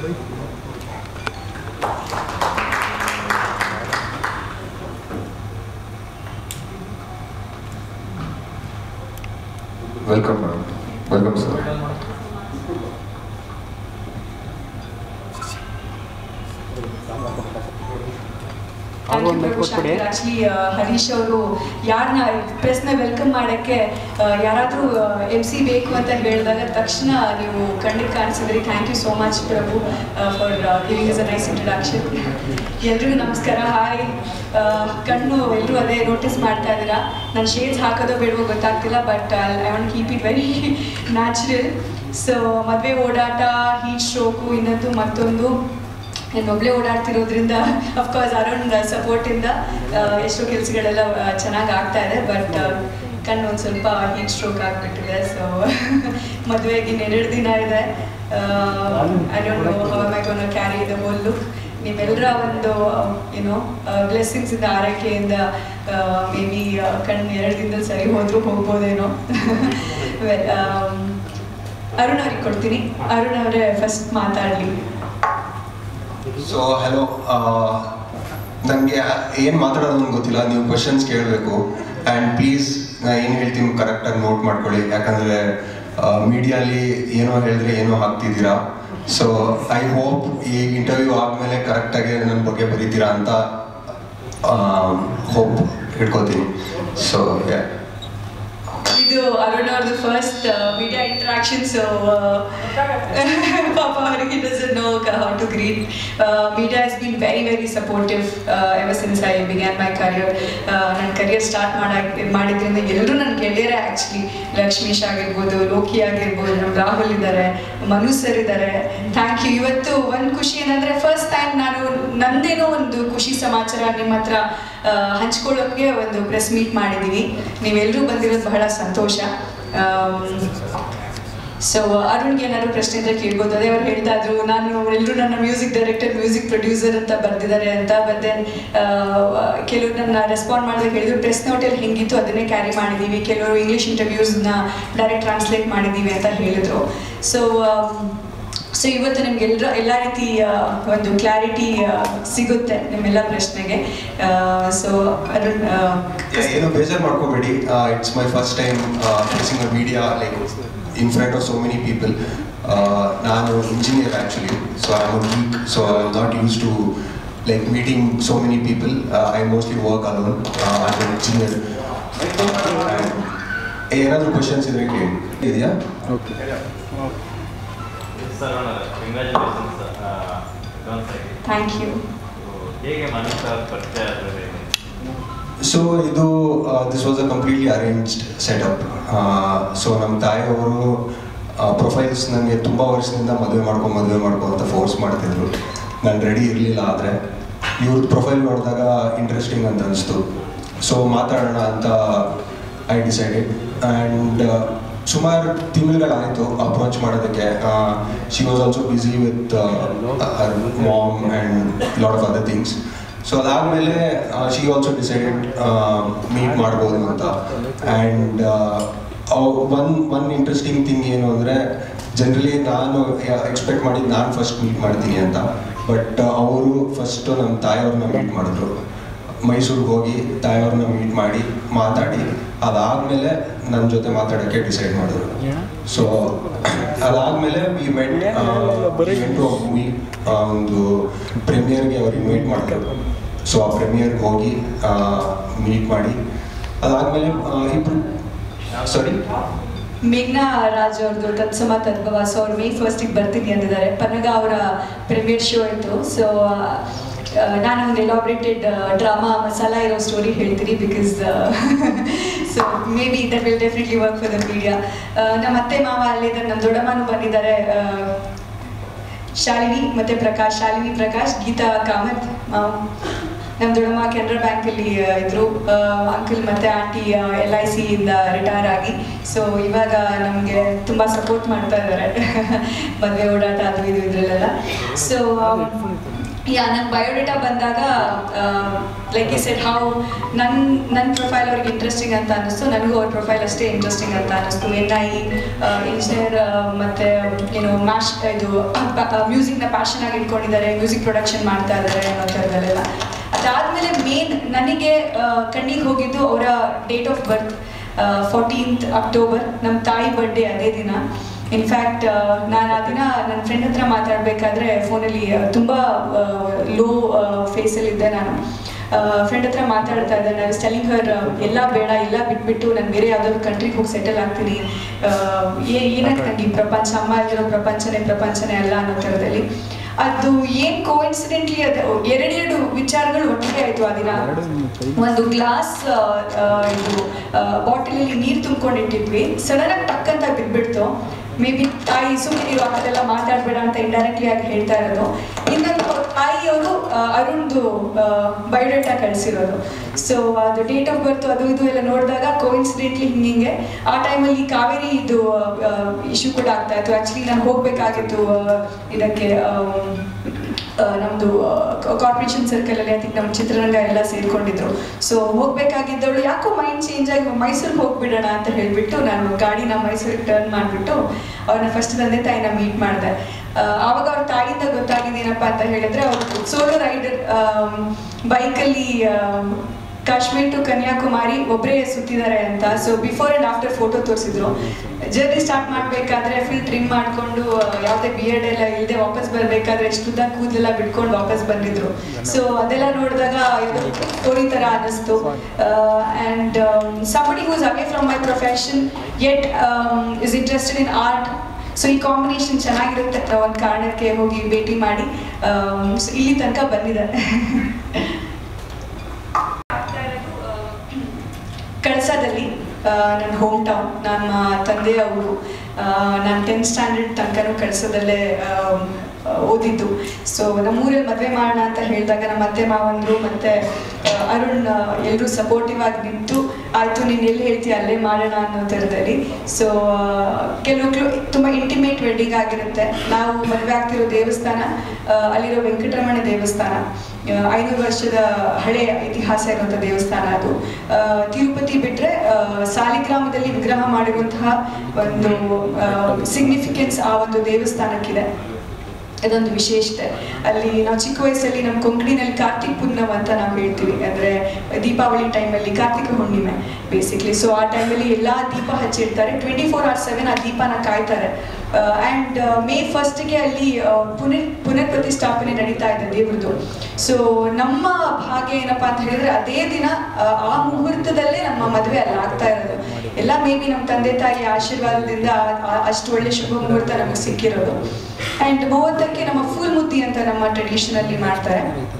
Welcome madam welcome sir actually Harish ಅವರು ಯಾರನ್ನ ಪ್ರೆಸ್ನ welcome ಮಾಡೋಕ್ಕೆ ಯಾರಾದರೂ ಎಮ್ ಸಿ ಬೇಕು ಅಂತ ಹೇಳಿದಾಗ ತಕ್ಷಣ ನೀವು ಕಣ್ಣಿಗೆ ಕಾಣಿಸಿದ್ರಿ thank you so much Prabhu for giving is a nice introduction ಎಲ್ರಿಗೂ ನಮಸ್ಕಾರ ಹಾಯ್ ಕಣ್ಣು ಎಲ್ಲರೂ ಅದೇ ನೋಟಿಸ್ ಮಾಡ್ತಾ ಇದ್ದೀರಾ ನಾನು ಶೇಡ್ಸ್ ಹಾಕೋದೋ ಬೇಡವೋ ಗೊತ್ತಾಗ್ತಿಲ್ಲ but I want keep it very natural so ಮದುವೆ ಓಡಾಟ ಹೀಟ್ ಸ್ಟ್ರೋಕು ಇನ್ನೊಂದು ಮತ್ತೊಂದು ನಾನು ಒಬ್ಬಳೇ ಓಡಾಡ್ತಿರೋದ್ರಿಂದ ಅಫ್ಕೋರ್ಸ್ ಅರೌಂಡ್ ಸಪೋರ್ಟಿಂದ ಎಷ್ಟೋ ಕೆಲಸಗಳೆಲ್ಲ ಚೆನ್ನಾಗಿ ಆಗ್ತಾ ಇದೆ ಬಟ್ ಕಣ್ಣು ಒಂದು ಸ್ವಲ್ಪ ಹೀಟ್ ಸ್ಟ್ರೋಕ್ ಆಗಿಬಿಟ್ಟಿದೆ ಸೊ ಮದುವೆಗೆ ಇನ್ನೆರಡು ದಿನ ಇದೆ I don't know how I gonna carry the whole look ನಿಮ್ಮೆಲ್ಲರ ಒಂದು ಏನೋ ಬ್ಲೆಸ್ಸಿಂಗ್ಸ್ ಇಂದ ಆರೈಕೆಯಿಂದ ಮೇ ಬಿ ಕಣ್ಣು ಎರಡು ದಿನದಲ್ಲಿ ಸರಿ ಹೋದ್ರೂ ಹೋಗ್ಬೋದೇನೋ ಅರುಣ್ ಅವ್ರಿಗೆ ಕೊಡ್ತೀನಿ ಅರುಣ್ ಅವರೇ ಫಸ್ಟ್ ಮಾತಾಡಲಿ ಸೊ ಹಲೋ ನನಗೆ ಏನು ಮಾತಾಡೋದು ಅಂತ ಗೊತ್ತಿಲ್ಲ ನೀವು ಕ್ವಶನ್ಸ್ ಕೇಳಬೇಕು ಆ್ಯಂಡ್ ಪ್ಲೀಸ್ ನಾ ಏನು ಹೇಳ್ತೀನಿ ಕರೆಕ್ಟಾಗಿ ನೋಟ್ ಮಾಡ್ಕೊಳ್ಳಿ ಯಾಕಂದರೆ ಮೀಡಿಯಲ್ಲಿ ಏನೋ ಹೇಳಿದ್ರೆ ಏನೋ ಹಾಕ್ತಿದ್ದೀರಾ ಸೊ ಐ ಹೋಪ್ ಈ ಇಂಟರ್ವ್ಯೂ ಆದಮೇಲೆ ಕರೆಕ್ಟಾಗಿ ನನ್ನ ಬಗ್ಗೆ ಬರೀತೀರಾ ಅಂತ ಹೋಪ್ ಇಟ್ಕೋತೀನಿ ಸೊ ಇದು ಅರುಣ್ ಅವ್ರದ್ದು ಫಸ್ಟ್ ಮೀಡಿಯಾ ಇಂಟ್ರಾಕ್ಷನ್ ಸೊ ಪಾಪ ಅವರಿಗೆ doesn't know how to greet media has been very very supportive ever since I began my career ನನ್ನ ಕರಿಯರ್ ಸ್ಟಾರ್ಟ್ ಮಾಡಾಕ್ ಮಾಡಿದ್ರಿಂದ ಎಲ್ಲರೂ ನನ್ನ ಗೆಳೆಯರೇ ಆ್ಯಕ್ಚುಲಿ ಲಕ್ಷ್ಮೀಶ್ ಆಗಿರ್ಬೋದು ಲೋಕಿ ಆಗಿರ್ಬೋದು ನಮ್ಮ ರಾಹುಲ್ ಇದ್ದಾರೆ ಮನು ಸರ್ ಇದ್ದಾರೆ ಥ್ಯಾಂಕ್ ಯು ಇವತ್ತು ಒಂದು ಖುಷಿ ಏನಂದರೆ ಫಸ್ಟ್ ಟೈಮ್ ನಾನು ನಂದೇನೋ ಒಂದು ಖುಷಿ ಸಮಾಚಾರ ನಿಮ್ಮ ಹತ್ರ ಹಂಚ್ಕೊಳ್ಳೋಕ್ಕೆ ಒಂದು ಪ್ರೆಸ್ ಮೀಟ್ ಮಾಡಿದ್ದೀವಿ ನೀವೆಲ್ಲರೂ ಬಂದಿರೋದು ಬಹಳ ಸಂತೋಷ ಸೊ ಅರುಣ್ಗೆ ಏನಾದ್ರು ಪ್ರಶ್ನೆ ಇದ್ರೆ ಕೇಳ್ಬೋದು ಅದೇ ಅವ್ರು ಹೇಳ್ತಾ ಇದ್ರು ನಾನು ಎಲ್ಲರೂ ನನ್ನ ಮ್ಯೂಸಿಕ್ ಡೈರೆಕ್ಟರ್ ಮ್ಯೂಸಿಕ್ ಪ್ರೊಡ್ಯೂಸರ್ ಅಂತ ಬರ್ದಿದ್ದಾರೆ ಅಂತ ಬಟ್ ದೆನ್ ಕೆಲವರು ನನ್ನ ರೆಸ್ಪಾಂಡ್ ಮಾಡಿದಾಗ ಹೇಳಿದ್ರು ಪ್ರೆಸ್ ನೋಟಲ್ಲಿ ಹೆಂಗಿತ್ತು ಅದನ್ನೇ ಕ್ಯಾರಿ ಮಾಡಿದ್ದೀವಿ ಕೆಲವರು ಇಂಗ್ಲೀಷ್ ಇಂಟರ್ವ್ಯೂಸ್ನ ಡೈರೆಕ್ಟ್ ಟ್ರಾನ್ಸ್ಲೇಟ್ ಮಾಡಿದ್ದೀವಿ ಅಂತ ಹೇಳಿದ್ರು ಸೊ ಸೊ ಇವತ್ತು ನಿಮ್ಗೆ ಎಲ್ಲರ ಎಲ್ಲ ರೀತಿಯ ಒಂದು ಕ್ಲಾರಿಟಿ ಸಿಗುತ್ತೆ ನಿಮ್ಮೆಲ್ಲ ಪ್ರಶ್ನೆಗೆ ಸೊ ಅರುಣ್ ಏನು ಬೇಜಾರು ಮಾಡ್ಕೋಬೇಡಿ it's my first time facing a media like in front of so many people ನಾನು engineer actually so I am weak so I am not used to like meeting so many people I mostly work alone I am engineer ಏನಾದರೂ questions ಇದ್ರೆ ಕೇಳಿ ಇದೆಯಾ sir congratulations advance ಆಗಿ thank you ಹೇಗೆ ಮನಸ್ಸ ಪರಿಚಯ ಆದ್ರೆ ಸೊ ಇದು this was a completely arranged setup so ನಮ್ಮ ತಾಯಿಯವರು ಪ್ರೊಫೈಲ್ಸ್ ನನಗೆ ತುಂಬ ವರ್ಷದಿಂದ ಮದುವೆ ಮಾಡ್ಕೊ ಮದುವೆ ಮಾಡ್ಕೊ ಅಂತ ಫೋರ್ಸ್ ಮಾಡ್ತಿದ್ರು ನಾನು ರೆಡಿ ಇರಲಿಲ್ಲ ಆದರೆ ಇವ್ರದ್ದು ಪ್ರೊಫೈಲ್ ನೋಡಿದಾಗ ಇಂಟ್ರೆಸ್ಟಿಂಗ್ ಅಂತ ಅನಿಸ್ತು ಸೊ ಮಾತಾಡೋಣ ಅಂತ ಐ ಡಿಸೈಡೆಡ್ ಆ್ಯಂಡ್ ಸುಮಾರು ತಿಂಗಳುಗಳಾಯಿತು ಅಪ್ರೋಚ್ ಮಾಡೋದಕ್ಕೆ she was also busy with mom and lot of other things so ಅದಾದಮೇಲೆ ಶಿ ಆಲ್ಸೋ ಡಿಸೈಡೆಡ್ ಮೀಟ್ ಮಾಡ್ಬೋದು ಅಂತ and one one interesting thing ಏನು ಅಂದರೆ ಜನರಲಿ ನಾನು ಎಕ್ಸ್ಪೆಕ್ಟ್ ಮಾಡಿದ್ದು ನಾನು ಫಸ್ಟ್ ಮೀಟ್ ಮಾಡ್ತೀನಿ ಅಂತ ಬಟ್ ಅವರು ಫಸ್ಟು ನಮ್ಮ ತಾಯಿಯವ್ರನ್ನ ಮೀಟ್ ಮಾಡಿದ್ರು ಮೈಸೂರಿಗೆ ಹೋಗಿ ತಾಯಿಯವ್ರನ್ನ ಮೀಟ್ ಮಾಡಿ ಮಾತಾಡಿ ಅದಾದಮೇಲೆ ನನ್ನ ಜೊತೆ ಮಾತಾಡೋಕ್ಕೆ ಡಿಸೈಡ್ ಮಾಡಿದ್ರು ಸೊ ಅದಾದಮೇಲೆ ವಿ ಮೆಟ್ ಟು ಮೂವಿ ಒಂದು ಪ್ರೀಮಿಯರ್ಗೆ ಅವ್ರು ಇನ್ವೈಟ್ ಮಾಡಿದ್ರು ಸೊ ಆ ಪ್ರೀಮಿಯರ್ಗೆ ಹೋಗಿ ಮೀಟ್ ಮಾಡಿ ಅದಾದಮೇಲೆ ಇಬ್ಬರು ಸಾರಿ ಮೇಘ್ನಾ ರಾಜ್ ಅವ್ರದ್ದು ತತ್ಸಮ ತದ್ಭವ ಸೊ ಅವ್ರು ಮೇ ಫಸ್ಟಿಗೆ ಬರ್ತೀನಿ ಅಂದಿದ್ದಾರೆ ಪನ್ನಗ ಅವರ ಪ್ರೀಮಿಯರ್ ಶೋ ಇತ್ತು ಸೊ ನಾನು ಒಂದು ಎಲಾಬ್ರೇಟೆಡ್ ಡ್ರಾಮಾ ಮಸಾಲ ಇರೋ ಸ್ಟೋರಿ ಹೇಳ್ತೀನಿ because so maybe that will definitely work for the media ನಮ್ಮ ಅತ್ತೆ ಮಾವ ಅಲ್ಲಿದ್ದಾರೆ ನಮ್ಮ ದೊಡ್ಡಮ್ಮನೂ ಬಂದಿದ್ದಾರೆ ಶಾಲಿನಿ ಮತ್ತೆ ಪ್ರಕಾಶ್ ಶಾಲಿನಿ ಪ್ರಕಾಶ್ ಗೀತಾ ಕಾಮತ್ ಮಾವ ನಮ್ಮ ದೊಡ್ಡಮ್ಮ ಕೆನರಾ ಬ್ಯಾಂಕಲ್ಲಿ ಇದ್ರು ಅಂಕಲ್ ಮತ್ತೆ ಆಂಟಿ ಎಲ್ ಐ ಸಿ ಇಂದ ರಿಟೈರ್ ಆಗಿ ಸೊ ಇವಾಗ ನಮಗೆ ತುಂಬ ಸಪೋರ್ಟ್ ಮಾಡ್ತಾ ಇದ್ದಾರೆ ಮದುವೆ ಓಡಾಟ ಅದು ಇದು ಇದ್ರಲ್ಲೆಲ್ಲ ಸೊ ಯಾ ನನ್ನ ಬಯೋಡೇಟಾ ಬಂದಾಗ ಲೈಕ್ ಈ ಸೆಟ್ ಹೌ ನನ್ನ ನನ್ನ ಪ್ರೊಫೈಲ್ ಅವ್ರಿಗೆ ಇಂಟ್ರೆಸ್ಟಿಂಗ್ ಅಂತ ಅನ್ನಿಸ್ತು ನನಗೂ ಅವ್ರ ಪ್ರೊಫೈಲ್ ಅಷ್ಟೇ ಇಂಟ್ರೆಸ್ಟಿಂಗ್ ಅಂತ ಅನ್ನಿಸ್ತು ಎನ್ ಐ ಇಂಜಿನಿಯರ್ ಮತ್ತು ಏನು ಮ್ಯಾಶ್ ಇದು ಮ್ಯೂಸಿಕ್ನ ಪ್ಯಾಷನ್ ಆಗಿ ಇಟ್ಕೊಂಡಿದ್ದಾರೆ ಮ್ಯೂಸಿಕ್ ಪ್ರೊಡಕ್ಷನ್ ಮಾಡ್ತಾ ಇದ್ದಾರೆ ಅನ್ನೋ ಥರದಲ್ಲೆಲ್ಲ ಅದಾದಮೇಲೆ ಮೇನ್ ನನಗೆ ಕಣ್ಣಿಗೆ ಹೋಗಿದ್ದು ಅವರ date of birth fourteenth October ನಮ್ಮ ತಾಯಿ ಬರ್ಡೇ ಅದೇ ದಿನ ಇನ್ಫ್ಯಾಕ್ಟ್ ನಾನು ಆ ದಿನ ನನ್ನ ಫ್ರೆಂಡ್ ಹತ್ರ ಮಾತಾಡಬೇಕಾದ್ರೆ ಫೋನಲ್ಲಿ ತುಂಬ ಲೋ ಫೇಸಲ್ಲಿದ್ದೆ ನಾನು ಫ್ರೆಂಡ್ ಹತ್ರ ಮಾತಾಡ್ತಾ ಇದ್ದೆ ನಾನು ಸ್ಟೆಲಿಂಗ್ ಹರ್ ಎಲ್ಲ ಬೇಡ ಎಲ್ಲ ಬಿಟ್ಬಿಟ್ಟು ನಾನು ಬೇರೆ ಯಾವುದಾದ್ರು ಕಂಟ್ರಿಗೆ ಹೋಗಿ ಸೆಟಲ್ ಆಗ್ತೀನಿ ಏ ಏನಕ್ಕೆ ನನಗೆ ಈ ಪ್ರಪಂಚ ಅಮ್ಮ ಇರೋ ಪ್ರಪಂಚನೇ ಪ್ರಪಂಚನೇ ಅಲ್ಲ ಅನ್ನೋ ಥರದಲ್ಲಿ ಅದು ಏನ್ ಕೋಇನ್ಸಿಡೆಂಟ್ಲಿ ಅದು ಎರಡೆರಡು ವಿಚಾರಗಳು ಒಟ್ಟಿಗೆ ಆಯ್ತು ಆ ದಿನ ಒಂದು ಗ್ಲಾಸ್ ಇದು ಬಾಟಲಲ್ಲಿ ನೀರು ತುಂಬ್ಕೊಂಡಿಟ್ಟಿದ್ವಿ ಸಡನ್ ಆಗಿ ಟಕ್ ಅಂತ ಬಿದ್ಬಿಡ್ತು ಮೇ ಬಿ ತಾಯಿ ಸುಮ್ಮನೆ ನೀವು ಆ ಥರ ಎಲ್ಲ ಮಾತಾಡಬೇಡ ಅಂತ ಇಂಡೈರೆಕ್ಟ್ಲಿ ಆಗಿ ಹೇಳ್ತಾ ಇರೋದು ಇನ್ನೊಂದು ತಾಯಿಯವರು ಅರುಣ್ದು ಬಯೋಡೇಟಾ ಕಳಿಸಿರೋದು ಸೊ ಅದು ಡೇಟ್ ಆಫ್ ಬರ್ತ್ ಅದು ಇದು ಎಲ್ಲ ನೋಡಿದಾಗ ಕೋಇನ್ಸಿಡೆಂಟ್ಲಿ ಹಿಂಗೆ ಆ ಟೈಮಲ್ಲಿ ಕಾವೇರಿ ಇದು ಇಶ್ಯೂ ಕೂಡ ಆಗ್ತಾ ಇತ್ತು ಆ್ಯಕ್ಚುಲಿ ನಾನು ಹೋಗಬೇಕಾಗಿತ್ತು ಇದಕ್ಕೆ ನಮ್ಮದು ಕಾರ್ಪೊರೇಷನ್ ಸರ್ಕಲಲ್ಲಿ ಅದಕ್ಕೆ ನಮ್ಮ ಚಿತ್ರರಂಗ ಎಲ್ಲ ಸೇರ್ಕೊಂಡಿದ್ರು ಸೊ ಹೋಗ್ಬೇಕಾಗಿದ್ದವಳು ಯಾಕೋ ಮೈಂಡ್ ಚೇಂಜ್ ಆಗಿ ಮೈಸೂರಿಗೆ ಹೋಗ್ಬಿಡೋಣ ಅಂತ ಹೇಳಿಬಿಟ್ಟು ನಾನು ಗಾಡಿನ ಮೈಸೂರಿಗೆ ಟರ್ನ್ ಮಾಡಿಬಿಟ್ಟು ಅವ್ರನ್ನ ಫಸ್ಟ್ ತಂದೆ ತಾಯಿನ ಮೀಟ್ ಮಾಡಿದೆ ಆವಾಗ ಅವ್ರ ತಾಯಿಯಿಂದ ಗೊತ್ತಾಗಿದ್ದೇನಪ್ಪ ಅಂತ ಹೇಳಿದ್ರೆ ಅವ್ರು ಸೋಲೋ ರೈಡರ್ ಬೈಕಲ್ಲಿ ಕಾಶ್ಮೀರ್ ಟು ಕನ್ಯಾಕುಮಾರಿ ಒಬ್ಬರೇ ಸುತ್ತಿದ್ದಾರೆ ಅಂತ so before and after photo ತೋರಿಸಿದ್ರು ಜರ್ನಿ ಸ್ಟಾರ್ಟ್ ಮಾಡಬೇಕಾದ್ರೆ ಫುಲ್ ಟ್ರಿಮ್ ಮಾಡಿಕೊಂಡು ಯಾವುದೇ ಬಿಯರ್ಡ್ ಎಲ್ಲ ಇಲ್ಲದೆ ವಾಪಸ್ ಬರಬೇಕಾದ್ರೆ ಎಷ್ಟು ಉದ್ದ ಕೂದಲೆಲ್ಲ ಬಿಟ್ಕೊಂಡು ವಾಪಸ್ ಬಂದಿದ್ರು ಸೊ ಅದೆಲ್ಲ ನೋಡಿದಾಗ ಸ್ಟೋರಿ ಥರ ಅನ್ನಿಸ್ತು and somebody who's away from my profession yet is interested in art so ಈ ಕಾಂಬಿನೇಷನ್ ಚೆನ್ನಾಗಿರುತ್ತೆ ಅಂತ ಒಂದು ಕಾರಣಕ್ಕೆ ಹೋಗಿ ಭೇಟಿ ಮಾಡಿ ಸೊ ಇಲ್ಲಿ ತನಕ ಬಂದಿದೆ ಕಳಸದಲ್ಲಿ ನನ್ನ ಹೋಮ್ ಟೌನ್ ನಮ್ಮ ತಂದೆ ಅವರು ನಾನು ಟೆಂತ್ ಸ್ಟ್ಯಾಂಡರ್ಡ್ ತನಕನೂ ಕಳಸದಲ್ಲೇ ಓದಿದ್ದು ಸೊ ನಮ್ಮೂರಲ್ಲಿ ಮದುವೆ ಮಾಡೋಣ ಅಂತ ಹೇಳಿದಾಗ ನಮ್ಮ ಅತ್ತೆ ಮಾವಂದರು ಮತ್ತು ಅರುಣ್ ಎಲ್ಲರೂ ಸಪೋರ್ಟಿವ್ ಆಗಿ ನಿಂತು ಆಯಿತು ನೀನು ಎಲ್ಲಿ ಹೇಳ್ತೀಯ ಅಲ್ಲೇ ಮಾಡೋಣ ಅನ್ನೋ ಥರದಲ್ಲಿ ಸೊ ಕೆಲವು ತುಂಬ ಇಂಟಿಮೇಟ್ ವೆಡ್ಡಿಂಗ್ ಆಗಿರುತ್ತೆ ನಾವು ಮದುವೆ ಆಗ್ತಿರೋ ದೇವಸ್ಥಾನ ಅಲ್ಲಿರೋ ವೆಂಕಟರಮಣ ದೇವಸ್ಥಾನ ಐನೂರು ವರ್ಷದ ಹಳೆಯ ಇತಿಹಾಸ ಇರುವಂಥ ದೇವಸ್ಥಾನ ಅದು ತಿರುಪತಿ ಬಿಟ್ಟರೆ ಸಾಲಿಗ್ರಾಮದಲ್ಲಿ ವಿಗ್ರಹ ಮಾಡಿರುವಂತಹ ಒಂದು ಸಿಗ್ನಿಫಿಕೆನ್ಸ್ ಆ ಒಂದು ದೇವಸ್ಥಾನಕ್ಕಿದೆ ಅದೊಂದು ವಿಶೇಷತೆ ಅಲ್ಲಿ ನಾವು ಚಿಕ್ಕ ವಯಸ್ಸಲ್ಲಿ ನಮ್ಮ ಕೊಂಕಣಿನಲ್ಲಿ ಕಾರ್ತಿಕ್ ಪೂರ್ಣಮ್ ಅಂತ ನಾವು ಹೇಳ್ತೀವಿ ಅಂದರೆ ದೀಪಾವಳಿ ಟೈಮಲ್ಲಿ ಕಾರ್ತಿಕ ಹುಣ್ಣಿಮೆ ಬೇಸಿಕ್ಲಿ ಸೊ ಆ ಟೈಮಲ್ಲಿ ಎಲ್ಲ ದೀಪ ಹಚ್ಚಿರ್ತಾರೆ ಟ್ವೆಂಟಿ ಫೋರ್ ಅವರ್ ಸೆವೆನ್ ಆ ದೀಪನ ಕಾಯ್ತಾರೆ ಆ್ಯಂಡ್ ಮೇ ಫಸ್ಟ್ಗೆ ಅಲ್ಲಿ ಪುನರ್ ಪುನರ್ ಪ್ರತಿಷ್ಠಾಪನೆ ನಡೀತಾ ಇದೆ ದೇವ್ರದ್ದು ಸೊ ನಮ್ಮ ಭಾಗ್ಯ ಏನಪ್ಪ ಅಂತ ಹೇಳಿದ್ರೆ ಅದೇ ದಿನ ಆ ಮುಹೂರ್ತದಲ್ಲೇ ನಮ್ಮ ಮದುವೆ ಅಲ್ಲಿ ಆಗ್ತಾ ಇರೋದು ಎಲ್ಲ ಮೇ ಬಿ ನಮ್ಮ ತಂದೆ ತಾಯಿ ಆಶೀರ್ವಾದದಿಂದ ಅಷ್ಟು ಒಳ್ಳೆ ಶುಭ ಮುಹೂರ್ತ ನಮಗೆ ಸಿಕ್ಕಿರೋದು ಆ್ಯಂಡ್ ಮೂವತ್ತಕ್ಕೆ ನಮ್ಮ ಫುಲ್ ಮುದ್ದಿ ಅಂತ ನಮ್ಮ ಟ್ರೆಡಿಷನಲ್ಲಿ ಮಾಡ್ತಾರೆ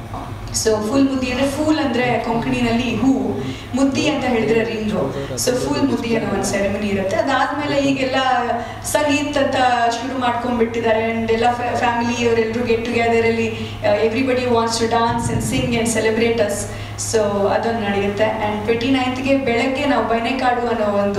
ಸೊ ಫುಲ್ ಮುದ್ದಿ ಅಂದರೆ ಫೂಲ್ ಅಂದರೆ ಕೊಂಕಣಿನಲ್ಲಿ ಹೂ ಮುದ್ದಿ ಅಂತ ಹೇಳಿದ್ರೆ ರಿಂಗು ಸೊ ಫುಲ್ ಮುದ್ದಿ ಅನ್ನೋ ಒಂದು ಸೆರೆಮನಿ ಇರುತ್ತೆ ಅದಾದಮೇಲೆ ಈಗೆಲ್ಲ ಸಂಗೀತ ಅಂತ ಶುರು ಮಾಡ್ಕೊಂಡ್ಬಿಟ್ಟಿದ್ದಾರೆ ಆ್ಯಂಡ್ ಎಲ್ಲ ಫ್ಯಾಮಿಲಿ ಅವರೆಲ್ಲರೂ ಗೆಟ್ ಟುಗೆದರಲ್ಲಿ everybody wants to dance and sing and celebrate us so ಅದೊಂದು ನಡೆಯುತ್ತೆ ಆ್ಯಂಡ್ ಟ್ವೆಂಟಿ ನೈನ್ತ್ಗೆ ಬೆಳಗ್ಗೆ ನಾವು ಬೈನೆಕಾಡು ಅನ್ನೋ ಒಂದು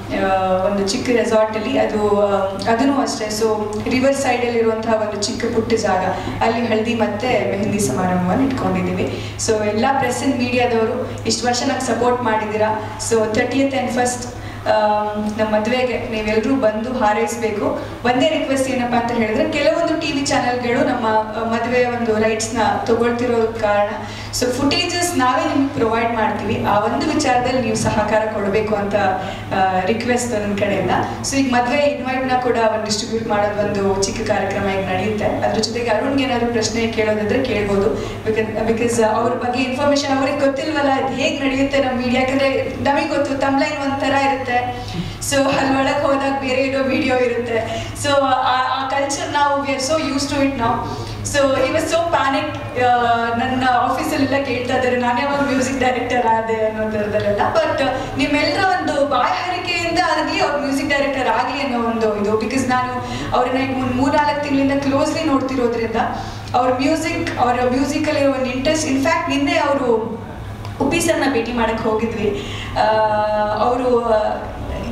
ಒಂದು ಚಿಕ್ಕ ರೆಸಾರ್ಟಲ್ಲಿ ಅದು ಅದೂ ಅಷ್ಟೇ ಸೊ ರಿವರ್ ಸೈಡಲ್ಲಿರುವಂತಹ ಒಂದು ಚಿಕ್ಕ ಪುಟ್ಟ ಜಾಗ ಅಲ್ಲಿ ಹಳದಿ ಮತ್ತೆ ಮೆಹಂದಿ ಸಮಾರಂಭವನ್ನು ಇಟ್ಕೊಂಡಿದ್ದೀವಿ ಸೊ ಎಲ್ಲ ಪ್ರೆಸ್ ಅಂಡ್ ಮೀಡಿಯಾದವರು ಇಷ್ಟು ವರ್ಷ ನಂಗೆ ಸಪೋರ್ಟ್ ಮಾಡಿದ್ದೀರಾ ಸೊ ತರ್ಟಿಯತ್ ಆ್ಯಂಡ್ ಫಸ್ಟ್ ನಮ್ಮ ಮದುವೆಗೆ ನೀವೆಲ್ಲರೂ ಬಂದು ಹಾರೈಸಬೇಕು ಒಂದೇ ರಿಕ್ವೆಸ್ಟ್ ಏನಪ್ಪ ಅಂತ ಹೇಳಿದ್ರೆ ಕೆಲವೊಂದು ಟಿ ವಿ ಚಾನೆಲ್ಗಳು ನಮ್ಮ ಮದುವೆಯ ಒಂದು ರೈಟ್ಸ್ನ ತಗೊಳ್ತಿರೋ ಕಾರಣ ಸೊ ಫುಟೇಜಸ್ ನಾವೇ ನಿಮ್ಗೆ ಪ್ರೊವೈಡ್ ಮಾಡ್ತೀವಿ ಆ ಒಂದು ವಿಚಾರದಲ್ಲಿ ನೀವು ಸಹಕಾರ ಕೊಡಬೇಕು ಅಂತ ರಿಕ್ವೆಸ್ಟ್ ನನ್ನ ಕಡೆಯಿಂದ ಸೊ ಈಗ ಮದುವೆ ಇನ್ವೈಟ್ನ ಕೂಡ ಒಂದು ಡಿಸ್ಟ್ರಿಬ್ಯೂಟ್ ಮಾಡೋದು ಒಂದು ಚಿಕ್ಕ ಕಾರ್ಯಕ್ರಮ ಈಗ ನಡೆಯುತ್ತೆ ಅದ್ರ ಜೊತೆಗೆ ಅರುಣ್ಗೆ ಏನಾದ್ರು ಪ್ರಶ್ನೆ ಕೇಳೋದಿದ್ರೆ ಕೇಳ್ಬೋದು ಬಿಕಾಸ್ ಬಿಕಾಸ್ ಅವ್ರ ಬಗ್ಗೆ ಇನ್ಫಾರ್ಮೇಶನ್ ಅವ್ರಿಗೆ ಗೊತ್ತಿಲ್ವಲ್ಲ ಅದು ಹೇಗೆ ನಡೆಯುತ್ತೆ ನಮ್ಮ ಮೀಡಿಯಾ ಯಾಕಂದ್ರೆ ನಮಗೆ ಗೊತ್ತು ತಮ್ಲೈನ್ ಒಂಥರ ಇರುತ್ತೆ ಸೊ ಅಲ್ಲಿ ಒಳಗೆ ಹೋದಾಗ ಬೇರೆ ಇರೋ ವಿಡಿಯೋ ಇರುತ್ತೆ ಸೊ ಆ ಕಲ್ಚರ್ ನಾವು we are so used to it ನಾವು ಸೊ ಈ ವಾಸ್ ಸೋ ಪ್ಯಾನಿಕ್ ನನ್ನ ಆಫೀಸಲ್ಲೆಲ್ಲ ಕೇಳ್ತಾ ಇದ್ದಾರೆ ನಾನೇ ಯಾವಾಗ ಮ್ಯೂಸಿಕ್ ಡೈರೆಕ್ಟರ್ ಆದೆ ಅನ್ನೋ ಥರದಲ್ಲೆಲ್ಲ ಬಟ್ ನಿಮ್ಮೆಲ್ಲರ ಒಂದು ಬಾಯಹರಿಕೆಯಿಂದ ಆಗಲಿ ಅವ್ರು ಮ್ಯೂಸಿಕ್ ಡೈರೆಕ್ಟರ್ ಆಗಲಿ ಅನ್ನೋ ಒಂದು ಇದು ಬಿಕಾಸ್ ನಾನು ಅವ್ರನ್ನ ಈಗ ಒಂದು ಮೂರ್ನಾಲ್ಕು ತಿಂಗಳಿಂದ ಕ್ಲೋಸ್ಲಿ ನೋಡ್ತಿರೋದ್ರಿಂದ ಅವ್ರ ಮ್ಯೂಸಿಕ್ ಅವರ ಮ್ಯೂಸಿಕಲ್ಲಿರೋ ಒಂದು ಇಂಟ್ರೆಸ್ಟ್ ಇನ್ಫ್ಯಾಕ್ಟ್ ನಿನ್ನೆ ಅವರು ಉಪ್ಪಿ ಸರ್ನ ಭೇಟಿ ಮಾಡಕ್ಕೆ ಹೋಗಿದ್ವಿ ಅವರು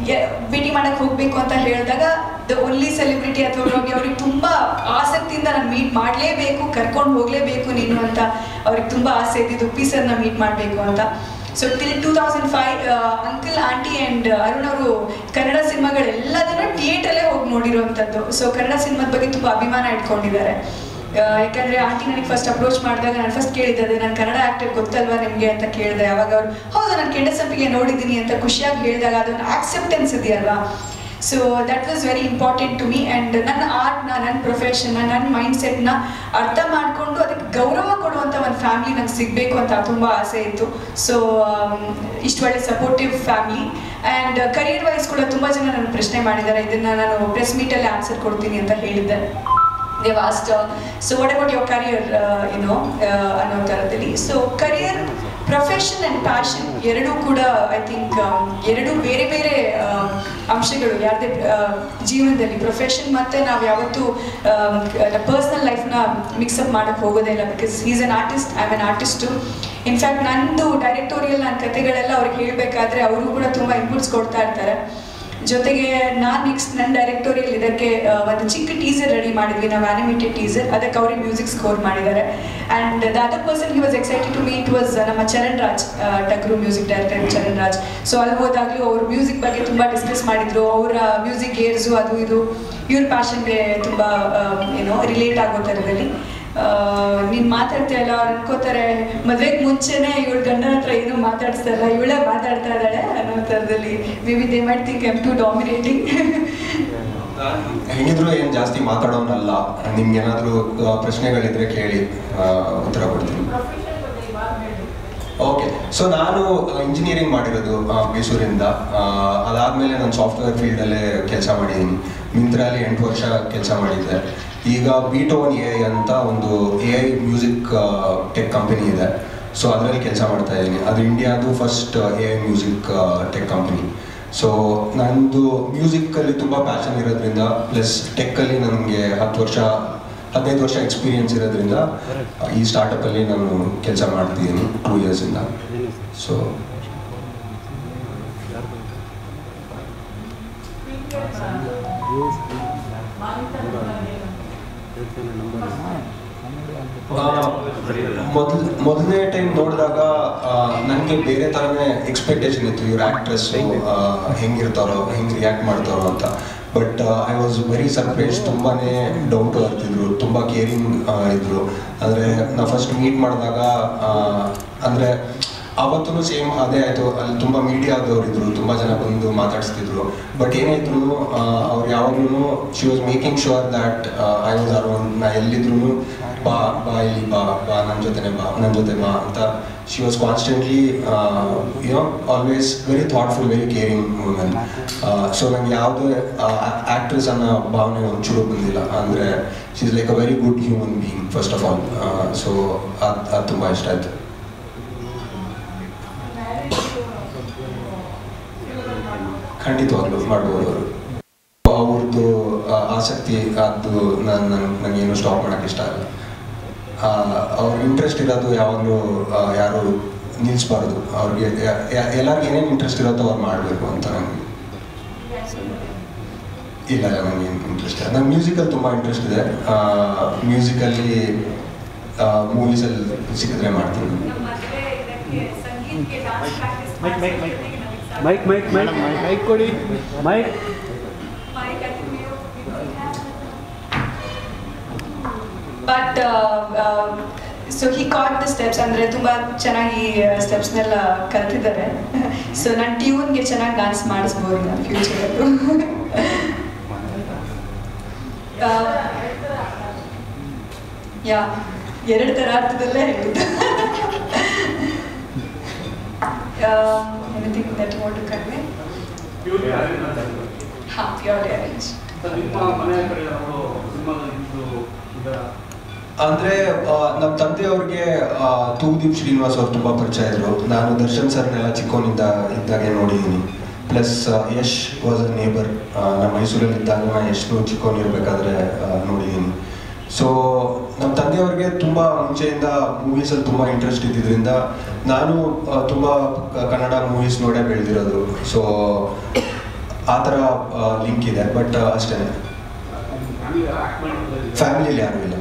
ಭೇಟಿ ಮಾಡಕ್ಕೆ ಹೋಗಬೇಕು ಅಂತ ಹೇಳಿದಾಗ ದ ಓನ್ಲಿ ಸೆಲೆಬ್ರಿಟಿ ಅಥವಾ ಅವ್ರಿಗೆ ಅವ್ರಿಗೆ ತುಂಬ ಆಸಕ್ತಿಯಿಂದ ನಾನು ಮೀಟ್ ಮಾಡಲೇಬೇಕು ಕರ್ಕೊಂಡು ಹೋಗಲೇಬೇಕು ನೀನು ಅಂತ ಅವ್ರಿಗೆ ತುಂಬ ಆಸೆ ಇದ್ದಿದ್ದು ಉಪ್ಪಿ ಸರ್ನ ಮೀಟ್ ಮಾಡಬೇಕು ಅಂತ so till two thousand five uncle aunty and Arun ಅವರು ಕನ್ನಡ ಸಿನಿಮಾಗಳೆಲ್ಲದನ್ನು ಥಿಯೇಟರಲ್ಲೇ ಹೋಗಿ ನೋಡಿರುವಂಥದ್ದು ಸೊ ಕನ್ನಡ ಸಿನಿಮಾದ ಬಗ್ಗೆ ತುಂಬ ಅಭಿಮಾನ ಇಟ್ಕೊಂಡಿದ್ದಾರೆ ಆ, ಯಾಕಂದ್ರೆ ಆಂಟಿ ನನಗೆ ಫಸ್ಟ್ ಅಪ್ರೋಚ್ ಮಾಡಿದಾಗ ನಾನು ಫಸ್ಟ್ ಕೇಳಿದ್ದೆ ನಾನು ಕನ್ನಡ ಆಕ್ಟರ್ ಗೊತ್ತಲ್ವಾ ನಿಮಗೆ ಅಂತ ಕೇಳಿದೆ ಅವಾಗ ಅವ್ರು ಹೌದು ನಾನು ಕೆಂಡಸಂಪಿಗೆ ನೋಡಿದ್ದೀನಿ ಅಂತ ಖುಷಿಯಾಗಿ ಹೇಳಿದಾಗ ಅದೊಂದು ಆಕ್ಸೆಪ್ಟೆನ್ಸ್ ಇದೆಯಲ್ವಾ so that was very important to me and ನನ್ನ ಆರ್ಟ್ನ ನನ್ನ ಪ್ರೊಫೆಷನ್ನ ನನ್ನ ಮೈಂಡ್ ಸೆಟ್ನ ಅರ್ಥ ಮಾಡಿಕೊಂಡು ಅದಕ್ಕೆ ಗೌರವ ಕೊಡುವಂಥ ಒಂದು ಫ್ಯಾಮಿಲಿ ನಂಗೆ ಸಿಗಬೇಕು ಅಂತ ತುಂಬ ಆಸೆ ಇತ್ತು ಸೊ ಇಷ್ಟು ಒಳ್ಳೆ supportive family and career wise ಕೂಡ ತುಂಬ ಜನ ನನ್ನ ಪ್ರಶ್ನೆ ಮಾಡಿದ್ದಾರೆ ಇದನ್ನು ನಾನು ಪ್ರೆಸ್ ಮೀಟಲ್ಲಿ ಆನ್ಸರ್ ಕೊಡ್ತೀನಿ ಅಂತ ಹೇಳಿದ್ದೆ they've asked uh, so what about your career uh, you know uh, ಅನ್ನೋ ಥರದಲ್ಲಿ so career profession and passion ಎರಡೂ ಕೂಡ ಐ ಥಿಂಕ್ ಎರಡು ಬೇರೆ ಬೇರೆ ಆ, ಅಂಶಗಳು ಯಾರದೇ ಜೀವನದಲ್ಲಿ ಪ್ರೊಫೆಷನ್ ಮತ್ತು ನಾವು ಯಾವತ್ತೂ ಪರ್ಸ್ನಲ್ ಲೈಫ್ನ ಮಿಕ್ಸಪ್ ಮಾಡೋಕ್ಕೆ ಹೋಗೋದೇ ಇಲ್ಲ because is an artist I am an artist in fact ನಂದು ಡೈರೆಕ್ಟೋರಿಯಲ್ ನನ್ನ ಕತೆಗಳೆಲ್ಲ ಅವ್ರಿಗೆ ಹೇಳಬೇಕಾದ್ರೆ ಅವರು ಕೂಡ ತುಂಬ ಇನ್ಪುಟ್ಸ್ ಕೊಡ್ತಾ ಇರ್ತಾರೆ ಜೊತೆಗೆ ನಾನು ನೆಕ್ಸ್ಟ್ ನನ್ನ ಡೈರೆಕ್ಟೋರಿಯಲ್ ಇದಕ್ಕೆ ಆ, ಒಂದು ಚಿಕ್ಕ ಟೀಸರ್ ರೆಡಿ ಮಾಡಿದ್ವಿ ನಾವು ಆನಿಮೇಟೆಡ್ ಟೀಸರ್ ಅದಕ್ಕೆ ಅವ್ರಿಗೆ ಮ್ಯೂಸಿಕ್ ಸ್ಕೋರ್ ಮಾಡಿದ್ದಾರೆ and the other person he was excited to meet was ನಮ್ಮ Charan Raj Tagaru music director Charan Raj so ಅಲ್ಲಿ ಹೋದಾಗಲೂ ಅವ್ರ ಮ್ಯೂಸಿಕ್ ಬಗ್ಗೆ ತುಂಬ ಡಿಸ್ಕಸ್ ಮಾಡಿದ್ರು ಅವರ ಮ್ಯೂಸಿಕ್ ಏರ್ಸು ಅದು ಇದು ಇವ್ರ ಪ್ಯಾಷನ್ಗೆ ತುಂಬ ಏನೋ ರಿಲೇಟ್ ಆಗೋ ಥರದಲ್ಲಿ ನೀನು ಮಾತಾಡ್ತೀಯಲ್ಲ ಅವ್ರು ಅನ್ಕೋತಾರೆ ಮದ್ವೆಗೆ ಮುಂಚೆನೆ ಇವಳು ಗಂಡನ ಹತ್ರ ಏನೂ ಮಾತಾಡ್ಸ್ತಾ ಇಲ್ಲ ಇವಳೇ ಮಾತಾಡ್ತಾ ಇದ್ದಾಳೆ ಅನ್ನೋ ಥರದಲ್ಲಿ maybe they might think them too dominating ಹೆಂಗಿದ್ರು ಏನು ಜಾಸ್ತಿ ಮಾತಾಡೋನಲ್ಲ ನಿಮ್ಗೆ ಏನಾದರೂ ಪ್ರಶ್ನೆಗಳಿದ್ರೆ ಕೇಳಿ ಆ, ಉತ್ತರ ಕೊಡ್ತೀನಿ ಓಕೆ ಸೊ ನಾನು ಇಂಜಿನಿಯರಿಂಗ್ ಮಾಡಿರೋದು ಆ, ಮೈಸೂರಿಂದ ಆ, ಅದಾದ್ಮೇಲೆ ನಾನು ಸಾಫ್ಟ್ವೇರ್ ಫೀಲ್ಡಲ್ಲೇ ಕೆಲಸ ಮಾಡಿದ್ದೀನಿ ಮಿಂತ್ರಾಲಿ ಎಂಟು ವರ್ಷ ಕೆಲಸ ಮಾಡಿದ್ದೆ ಈಗ ಬೀಟೋನ್ ಎ ಐ ಅಂತ ಒಂದು A I music tech company ಇದೆ ಸೊ ಅದರಲ್ಲಿ ಕೆಲಸ ಮಾಡ್ತಾ ಇದ್ದೀನಿ ಅದು ಇಂಡಿಯಾದು first A I music tech company so ನಂದು ಮ್ಯೂಸಿಕ್ಕಲ್ಲಿ ತುಂಬ ಪ್ಯಾಷನ್ ಇರೋದ್ರಿಂದ ಪ್ಲಸ್ ಟೆಕ್ಕಲ್ಲಿ ನನಗೆ ಹತ್ತು ವರ್ಷ ಹದಿನೈದು ವರ್ಷ ಎಕ್ಸ್ಪೀರಿಯನ್ಸ್ ಇರೋದ್ರಿಂದ ಈ ಸ್ಟಾರ್ಟಪ್ಪಲ್ಲಿ ನಾನು ಕೆಲಸ ಮಾಡ್ತಿದ್ದೀನಿ ಟೂ ಇಯರ್ಸಿಂದ ಸೊ ಮೊದಲ್ ಮೊದಲನೇ ಟೈಮ್ ನೋಡಿದಾಗ ನನಗೆ ಬೇರೆ ಥರನೇ ಎಕ್ಸ್ಪೆಕ್ಟೇಷನ್ ಇತ್ತು ಇವ್ರ ಆ್ಯಕ್ಟ್ರೆಸ್ ಹೆಂಗಿರ್ತಾರೋ ಹೆಂಗೆ ರಿಯಾಕ್ಟ್ ಮಾಡ್ತಾರೋ ಅಂತ but I was very surprise ತುಂಬಾ ಡೌನ್ ಟು ಅರ್ತ್ ಇದ್ರು ತುಂಬ ಕೇರಿಂಗ್ ಇದ್ರು ಅಂದರೆ ನಾವು ಫಸ್ಟ್ ಮೀಟ್ ಮಾಡಿದಾಗ ಅಂದರೆ ಅವತ್ತೂ ಸೇಮ್ ಅದೇ ಆಯಿತು ಅಲ್ಲಿ ತುಂಬ ಮೀಡಿಯಾದವ್ರು ಇದ್ರು ತುಂಬ ಜನ ಬಂದು ಮಾತಾಡಿಸ್ತಿದ್ರು ಬಟ್ ಏನೇ ಇದ್ರು ಅವ್ರು ಯಾವಾಗಲೂ she was making sure that I was around ನಾ ಎಲ್ಲಿದ್ರು ಬಾ ಬಾ ಇಲ್ಲಿ ಬಾ ಬಾ ನನ್ನ ಜೊತೆನೆ ಬಾ ನನ್ನ ಜೊತೆ ಬಾ ಅಂತ she was constantly you know always very thoughtful very caring women so ನಂಗೆ ಯಾವುದೇ ಆ್ಯಕ್ಟ್ರೆಸ್ ಅನ್ನೋ ಭಾವನೆ ಒಂಚೂರು ಬಂದಿಲ್ಲ ಅಂದರೆ she is like a very good human being first of all so ಅದು ಅದು ತುಂಬ ಇಷ್ಟ ಆಯಿತು ಖಂಡಿತವಾಗ್ಲೂ ಮಾಡ್ಬೋದು ಅವರು ಅವ್ರದ್ದು ಆ, ಆಸಕ್ತಿ ಅದು ನಾನು ನನಗೇನು ಸ್ಟಾಪ್ ಮಾಡೋಕ್ಕೆ ಇಷ್ಟ ಆಗಲ್ಲ ಆ, ಅವ್ರ ಇಂಟ್ರೆಸ್ಟ್ ಇರೋದು ಯಾವಾಗಲೂ ಯಾರು ನಿಲ್ಲಿಸ್ಬಾರ್ದು ಅವ್ರಿಗೆ ಎಲ್ಲರಿಗೂ ಏನೇನು ಇಂಟ್ರೆಸ್ಟ್ ಇರುತ್ತೋ ಅವ್ರು ಮಾಡಬೇಕು ಅಂತ ನನಗೆ ಇಲ್ಲ ಇಲ್ಲ ನನಗೇನು ಇಂಟ್ರೆಸ್ಟ್ ಇಲ್ಲ ನಂಗೆ ಮ್ಯೂಸಿಕಲ್ಲಿ ತುಂಬ ಇಂಟ್ರೆಸ್ಟ್ ಇದೆ ಮ್ಯೂಸಿಕಲ್ಲಿ ಮೂವೀಸಲ್ಲಿ ಸಿಕ್ಕಿದ್ರೆ ಮಾಡ್ತೀನಿ mic mic mic mic mic mic mic ಕೊಡಿ mic but so he caught the steps ಅಂದರೆ ತುಂಬ ಚೆನ್ನಾಗಿ ಸ್ಟೆಪ್ಸ್ನೆಲ್ಲ ಕಲ್ತಿದ್ದಾರೆ ಸೊ ನಾನು ಟ್ಯೂನ್ಗೆ ಚೆನ್ನಾಗಿ ಡಾನ್ಸ್ ಮಾಡಿಸ್ಬೋದು ನಾನು ಫ್ಯೂಚರಲ್ಲೂ ಯಾ ಎರಡು ಥರ ಅರ್ಥದಲ್ಲೇ ಹೇಳಿದ್ದು anything that want to convey ಹಾಂ ಪ್ಯೂರ್ಲಿ ಅರೇಂಜ್ ನಿಮ್ಮ ಮನೆಯ ಕಡೆ ಅವರು ಸಿನಿಮಾದಲ್ಲಿ ಈಗ ಅಂದ್ರೆ ನಮ್ಮ ತಂದೆಯವ್ರಿಗೆ ಆ, ತೂಗುದೀಪ್ ಶ್ರೀನಿವಾಸ್ ಅವ್ರು ತುಂಬಾ ಪರಿಚಯ ಇದ್ರು ನಾನು ದರ್ಶನ್ ಸರ್ನೆಲ್ಲ ಚಿಕ್ಕವನಿಂದ ಇದ್ದಾಗೆ ನೋಡಿದ್ದೀನಿ plus Yash was a neighbour ನಮ್ಮ ಮೈಸೂರಲ್ಲಿ ಇದ್ದಾಗ ನಾನು ಯಶ್ನು ಚಿಕ್ಕವನಿರ್ಬೇಕಾದ್ರೆ ನೋಡಿದ್ದೀನಿ ಸೊ ನಮ್ಮ ತಂದೆಯವ್ರಿಗೆ ತುಂಬ ಮುಂಚೆಯಿಂದ ಮೂವೀಸಲ್ಲಿ ತುಂಬ ಇಂಟ್ರೆಸ್ಟ್ ಇದ್ದಿದ್ದರಿಂದ ನಾನು ಆ, ತುಂಬ ಕ- ಕನ್ನಡ ಮೂವೀಸ್ ನೋಡೇ ಬೆಳೆದಿರೋದು ಸೊ ಆ ಥರ ಲಿಂಕ್ ಇದೆ ಬಟ್ ಅಷ್ಟೇ ಫ್ಯಾಮಿಲಿಲಿ ಯಾರೂ ಇಲ್ಲ